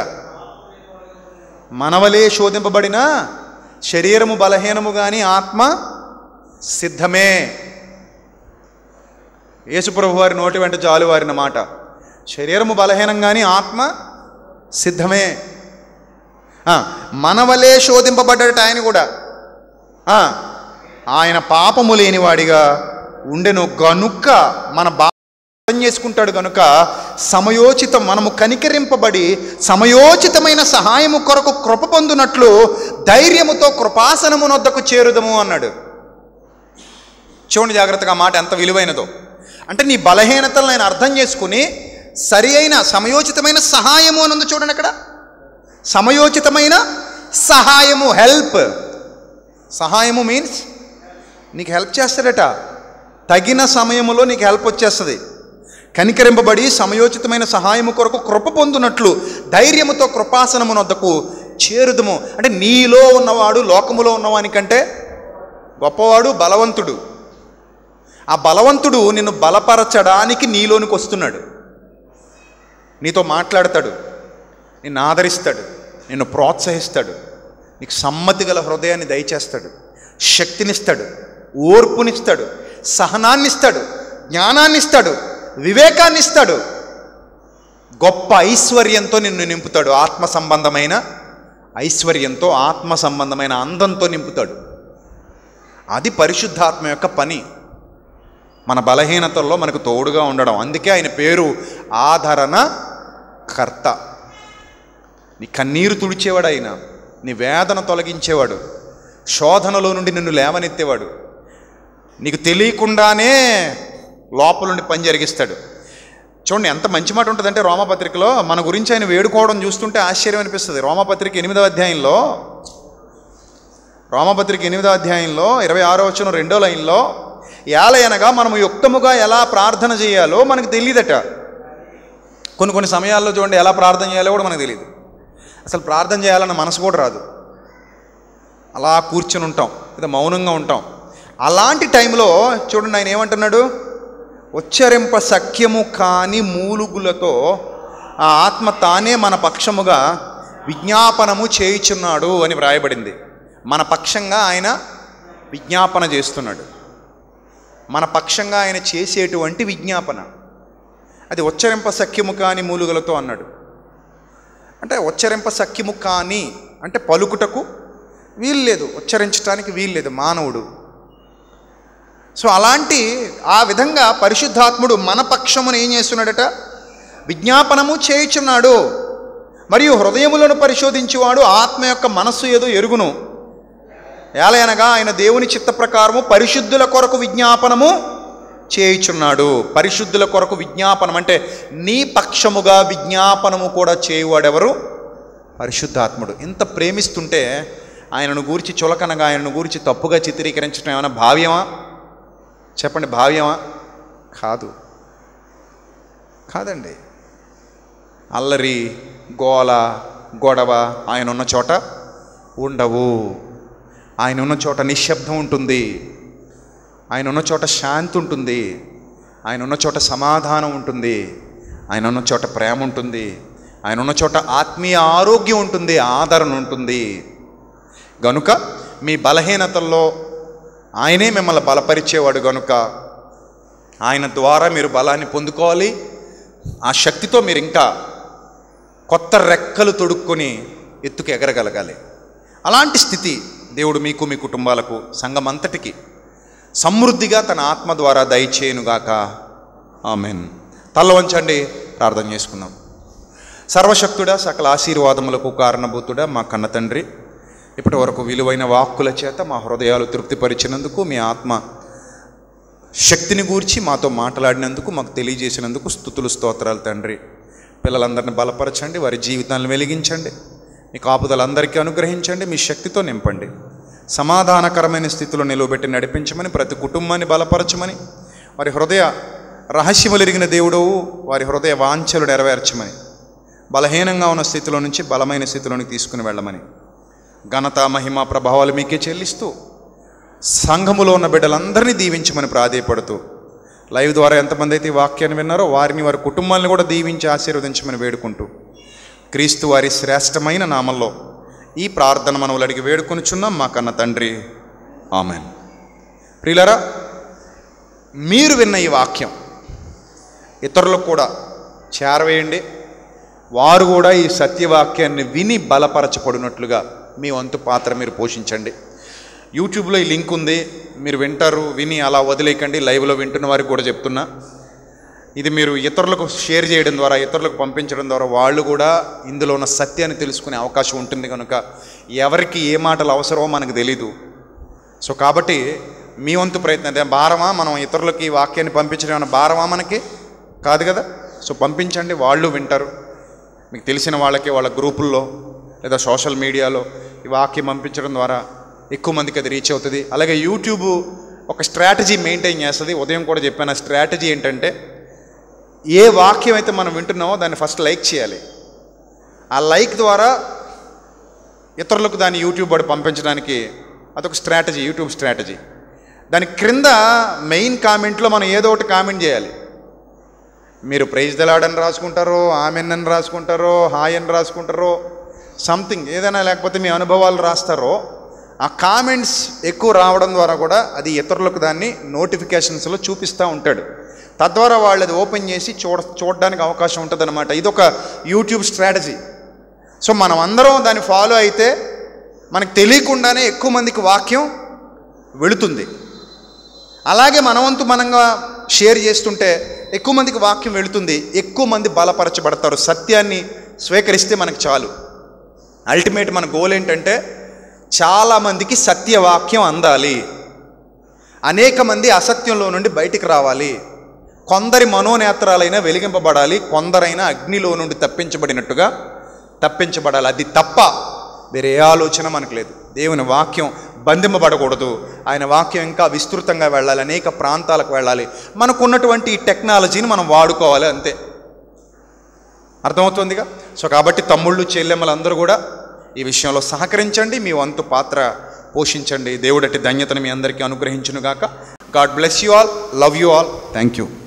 మనవలే శోధింపబడిన శరీరము బలహీనము కానీ ఆత్మ సిద్ధమే యేసుప్రభు వారి నోటి వెంట జాలువారిన మాట శరీరము బలహీనం కానీ ఆత్మ సిద్ధమే ఆ, మనవలే శోధింపబడ్డట ఆయన కూడా ఆ, ఆయన పాపము లేనివాడిగా ఉండెను గనుక మన బా అర్థం చేసుకుంటాడు కనుక సమయోచితం మనము కనికరింపబడి సమయోచితమైన సహాయము కొరకు కృప పొందునట్లు ధైర్యముతో కృపాసనమునొద్దకు చేరుదము అన్నాడు చూడండి జాగ్రత్తగా ఆ మాట ఎంత విలువైనదో అంటే నీ బలహీనతలను ఆయన అర్థం చేసుకుని సరి అయిన సమయోచితమైన సహాయము అని ఉంది చూడండి అక్కడ సమయోచితమైన సహాయము హెల్ప్ సహాయము మీన్స్ నీకు హెల్ప్ చేస్తాడట తగిన సమయములో నీకు హెల్ప్ వచ్చేస్తుంది కనికరింపబడి సమయోచితమైన సహాయము కొరకు కృప పొందునట్లు ధైర్యముతో కృపాసనమునొద్దకు చేరుదము అంటే నీలో ఉన్నవాడు లోకములో ఉన్నవానికంటే గొప్పవాడు బలవంతుడు ఆ బలవంతుడు నిన్ను బలపరచడానికి నీలోనికి వస్తున్నాడు నీతో మాట్లాడతాడు నిన్ను ఆదరిస్తాడు నిన్ను ప్రోత్సహిస్తాడు నీకు సమ్మతి గల హృదయాన్ని దయచేస్తాడు శక్తినిస్తాడు ఓర్పునిస్తాడు సహనాన్నిస్తాడు జ్ఞానాన్నిస్తాడు వివేకాన్నిస్తాడు గొప్ప ఐశ్వర్యంతో నిన్ను నింపుతాడు ఆత్మ సంబంధమైన ఐశ్వర్యంతో ఆత్మ సంబంధమైన అందంతో నింపుతాడు అది పరిశుద్ధాత్మ యొక్క పని మన బలహీనతల్లో మనకు తోడుగా ఉండడం అందుకే ఆయన పేరు ఆదరణ కర్త నీ కన్నీరు తుడిచేవాడు ఆయన నీ వేదన తొలగించేవాడు శోధనలో నుండి నిన్ను లేవనెత్తేవాడు నీకు తెలియకుండానే లోపల నుండి పని జరిగిస్తాడు చూడండి ఎంత మంచి మాట ఉంటుందంటే రోమపత్రికలో మన గురించి ఆయన వేడుకోవడం చూస్తుంటే ఆశ్చర్యం అనిపిస్తుంది రోమపత్రిక ఎనిమిదవ అధ్యాయంలో రోమపత్రిక ఎనిమిదవ అధ్యాయంలో ఇరవై ఆరో వచ్చిన రెండో లైన్లో ఏలయనగా మనము యుక్తముగా ఎలా ప్రార్థన చేయాలో మనకు తెలియదట కొన్ని కొన్ని సమయాల్లో చూడండి ఎలా ప్రార్థన చేయాలో కూడా మనకు తెలియదు అసలు ప్రార్థన చేయాలన్న మనసు కూడా రాదు అలా కూర్చొని ఉంటాం లేదా మౌనంగా ఉంటాం అలాంటి టైంలో చూడండి ఆయన ఏమంటున్నాడు ఉచ్చరింప సఖ్యము కాని మూలుగులతో ఆ ఆత్మ తానే మన పక్షముగా విజ్ఞాపనము చేయుచున్నాడు అని వ్రాయబడింది మన పక్షంగా ఆయన విజ్ఞాపన చేస్తున్నాడు మన పక్షంగా ఆయన చేసేటువంటి విజ్ఞాపన అది ఉచ్చరింప సఖ్యము కాని మూలుగలతో అన్నాడు అంటే ఉచ్చరింప సఖ్యము కాని అంటే పలుకుటకు వీల్లేదు ఉచ్చరించడానికి వీల్లేదు మానవుడు సో అలాంటి ఆ విధంగా పరిశుద్ధాత్ముడు మన పక్షమును ఏం చేస్తున్నాడట విజ్ఞాపనము చేయుచున్నాడు మరియు హృదయములను పరిశోధించేవాడు ఆత్మ యొక్క మనస్సు ఏదో ఎరుగును ఏలయనగా ఆయన దేవుని చిత్త ప్రకారము పరిశుద్ధుల కొరకు విజ్ఞాపనము చేయుచున్నాడు పరిశుద్ధుల కొరకు విజ్ఞాపనం అంటే నీ పక్షముగా విజ్ఞాపనము కూడా చేయువాడెవరు పరిశుద్ధాత్ముడు ఇంత ప్రేమిస్తుంటే ఆయనను గూర్చి చులకనగా ఆయనను గూర్చి తప్పుగా చిత్రీకరించడం ఏమైనా భావ్యమా చెప్పండి భావ్యమా కాదు కాదండి అల్లరి గోల గొడవ ఆయన ఉన్న చోట ఉండవు ఆయన ఉన్న చోట నిశ్శబ్దం ఉంటుంది ఆయన ఉన్న చోట శాంతి ఉంటుంది ఆయన ఉన్న చోట సమాధానం ఉంటుంది ఆయన ఉన్న చోట ప్రేమ ఉంటుంది ఆయన ఉన్న చోట ఆత్మీయ ఆరోగ్యం ఉంటుంది ఆదరణ ఉంటుంది గనుక మీ బలహీనతల్లో ఆయనే మిమ్మల్ని బలపరిచేవాడు గనుక ఆయన ద్వారా మీరు బలాన్ని పొందుకోవాలి ఆ శక్తితో మీరు ఇంకా కొత్త రెక్కలు తొడుక్కొని ఎత్తుకు ఎగరగలగాలి అలాంటి స్థితి దేవుడు మీకు మీ కుటుంబాలకు సంఘమంతటికి సమృద్ధిగా తన ఆత్మ ద్వారా దయచేయునుగాక ఆమెన్ తల్ల వంచండి ప్రార్థన చేసుకుందాం సర్వశక్తుడా సకల ఆశీర్వాదములకు కారణభూతుడా మా కన్న తండ్రి ఇప్పటి వరకు విలువైన వాక్కుల చేత మా హృదయాలు తృప్తిపరిచినందుకు మీ ఆత్మ శక్తిని గూర్చి మాతో మాట్లాడినందుకు మాకు తెలియజేసినందుకు స్థుతులు స్తోత్రాలు తండ్రి పిల్లలందరిని బలపరచండి వారి జీవితాలను వెలిగించండి మీ కాపుదలందరికీ అనుగ్రహించండి మీ శక్తితో నింపండి సమాధానకరమైన స్థితిలో నిలువబెట్టి నడిపించమని ప్రతి కుటుంబాన్ని బలపరచమని వారి హృదయ రహస్యములు ఎరిగిన దేవుడు వారి హృదయ వాంఛలు నెరవేర్చమని బలహీనంగా ఉన్న స్థితిలో నుంచి బలమైన స్థితిలోనికి తీసుకుని వెళ్ళమని ఘనత మహిమ ప్రభావాలు మీకే చెల్లిస్తూ సంఘములో ఉన్న బిడ్డలందరినీ దీవించమని ప్రాధేయపడుతూ లైవ్ ద్వారా ఎంతమంది అయితే ఈ వాక్యాన్ని విన్నారో వారిని వారి కుటుంబాలను కూడా దీవించి ఆశీర్వదించమని వేడుకుంటూ క్రీస్తు వారి శ్రేష్టమైన నామంలో ఈ ప్రార్థన మనవులు అడిగి వేడుకొనుచున్నాం మా కన్న తండ్రి ఆమెన్ ప్రియులరా మీరు విన్న ఈ వాక్యం ఇతరులకు కూడా చేరవేయండి వారు కూడా ఈ సత్యవాక్యాన్ని విని బలపరచబడినట్లుగా మీ వంతు పాత్ర మీరు పోషించండి యూట్యూబ్లో ఈ లింక్ ఉంది మీరు వింటారు విని అలా వదిలేయకండి లైవ్లో వింటున్న వారికి కూడా చెప్తున్నా ఇది మీరు ఇతరులకు షేర్ చేయడం ద్వారా ఇతరులకు పంపించడం ద్వారా వాళ్ళు కూడా ఇందులో ఉన్న సత్యాన్ని తెలుసుకునే అవకాశం ఉంటుంది కనుక ఎవరికి ఏ మాటలు అవసరమో మనకు తెలీదు సో కాబట్టి మీ వంతు ప్రయత్నం అదే భారమా మనం ఇతరులకి ఈ వాక్యాన్ని పంపించడం ఏమైనా భారమా మనకి కాదు కదా సో పంపించండి వాళ్ళు వింటారు మీకు తెలిసిన వాళ్ళకి వాళ్ళ గ్రూపుల్లో లేదా సోషల్ మీడియాలో ఈ వాక్యం పంపించడం ద్వారా ఎక్కువ మందికి అది రీచ్ అవుతుంది అలాగే యూట్యూబ్ ఒక స్ట్రాటజీ మెయింటైన్ చేస్తుంది ఉదయం కూడా చెప్పాను ఆ స్ట్రాటజీ ఏంటంటే ఏ వాక్యం అయితే మనం వింటున్నామో దాన్ని ఫస్ట్ లైక్ చేయాలి ఆ లైక్ ద్వారా ఇతరులకు దాన్ని యూట్యూబ్ వాడు పంపించడానికి అదొక స్ట్రాటజీ యూట్యూబ్ స్ట్రాటజీ దాని క్రింద మెయిన్ కామెంట్లో మనం ఏదో ఒకటి కామెంట్ చేయాలి మీరు ప్రైజ్ దలాడని రాసుకుంటారో ఆమెన్ అని రాసుకుంటారో హాయ్ అని రాసుకుంటారో సంథింగ్ ఏదైనా లేకపోతే మీ అనుభవాలు రాస్తారో ఆ కామెంట్స్ ఎక్కువ రావడం ద్వారా కూడా అది ఇతరులకు దాన్ని నోటిఫికేషన్స్లో చూపిస్తూ ఉంటాడు తద్వారా వాళ్ళు అది ఓపెన్ చేసి చూడ చూడడానికి అవకాశం ఉంటుంది అనమాట ఇది ఒక యూట్యూబ్ స్ట్రాటజీ సో మనం అందరం దాన్ని ఫాలో అయితే మనకు తెలియకుండానే ఎక్కువ మందికి వాక్యం వెళుతుంది అలాగే మనవంతు మనంగా షేర్ చేస్తుంటే ఎక్కువ మందికి వాక్యం వెళుతుంది ఎక్కువ మంది బలపరచబడతారు సత్యాన్ని స్వీకరిస్తే మనకు చాలు అల్టిమేట్ మన గోల్ ఏంటంటే చాలామందికి సత్యవాక్యం అందాలి అనేక మంది అసత్యంలో నుండి బయటికి రావాలి కొందరి మనోనేత్రాలైనా వెలిగింపబడాలి కొందరైనా అగ్నిలో నుండి తప్పించబడినట్టుగా తప్పించబడాలి అది తప్ప వేరే ఏ ఆలోచన మనకు లేదు దేవుని వాక్యం బంధింపబడకూడదు ఆయన వాక్యం ఇంకా విస్తృతంగా వెళ్ళాలి అనేక ప్రాంతాలకు వెళ్ళాలి మనకున్నటువంటి ఈ టెక్నాలజీని మనం వాడుకోవాలి అంతే అర్థమవుతుందిగా సో కాబట్టి తమ్ముళ్ళు చెల్లెమ్మలు అందరూ కూడా ఈ విషయంలో సహకరించండి మీ వంతు పాత్ర పోషించండి దేవుడటి ధన్యతను మీ అందరికీ అనుగ్రహించునుగాక God bless you all love you all thank you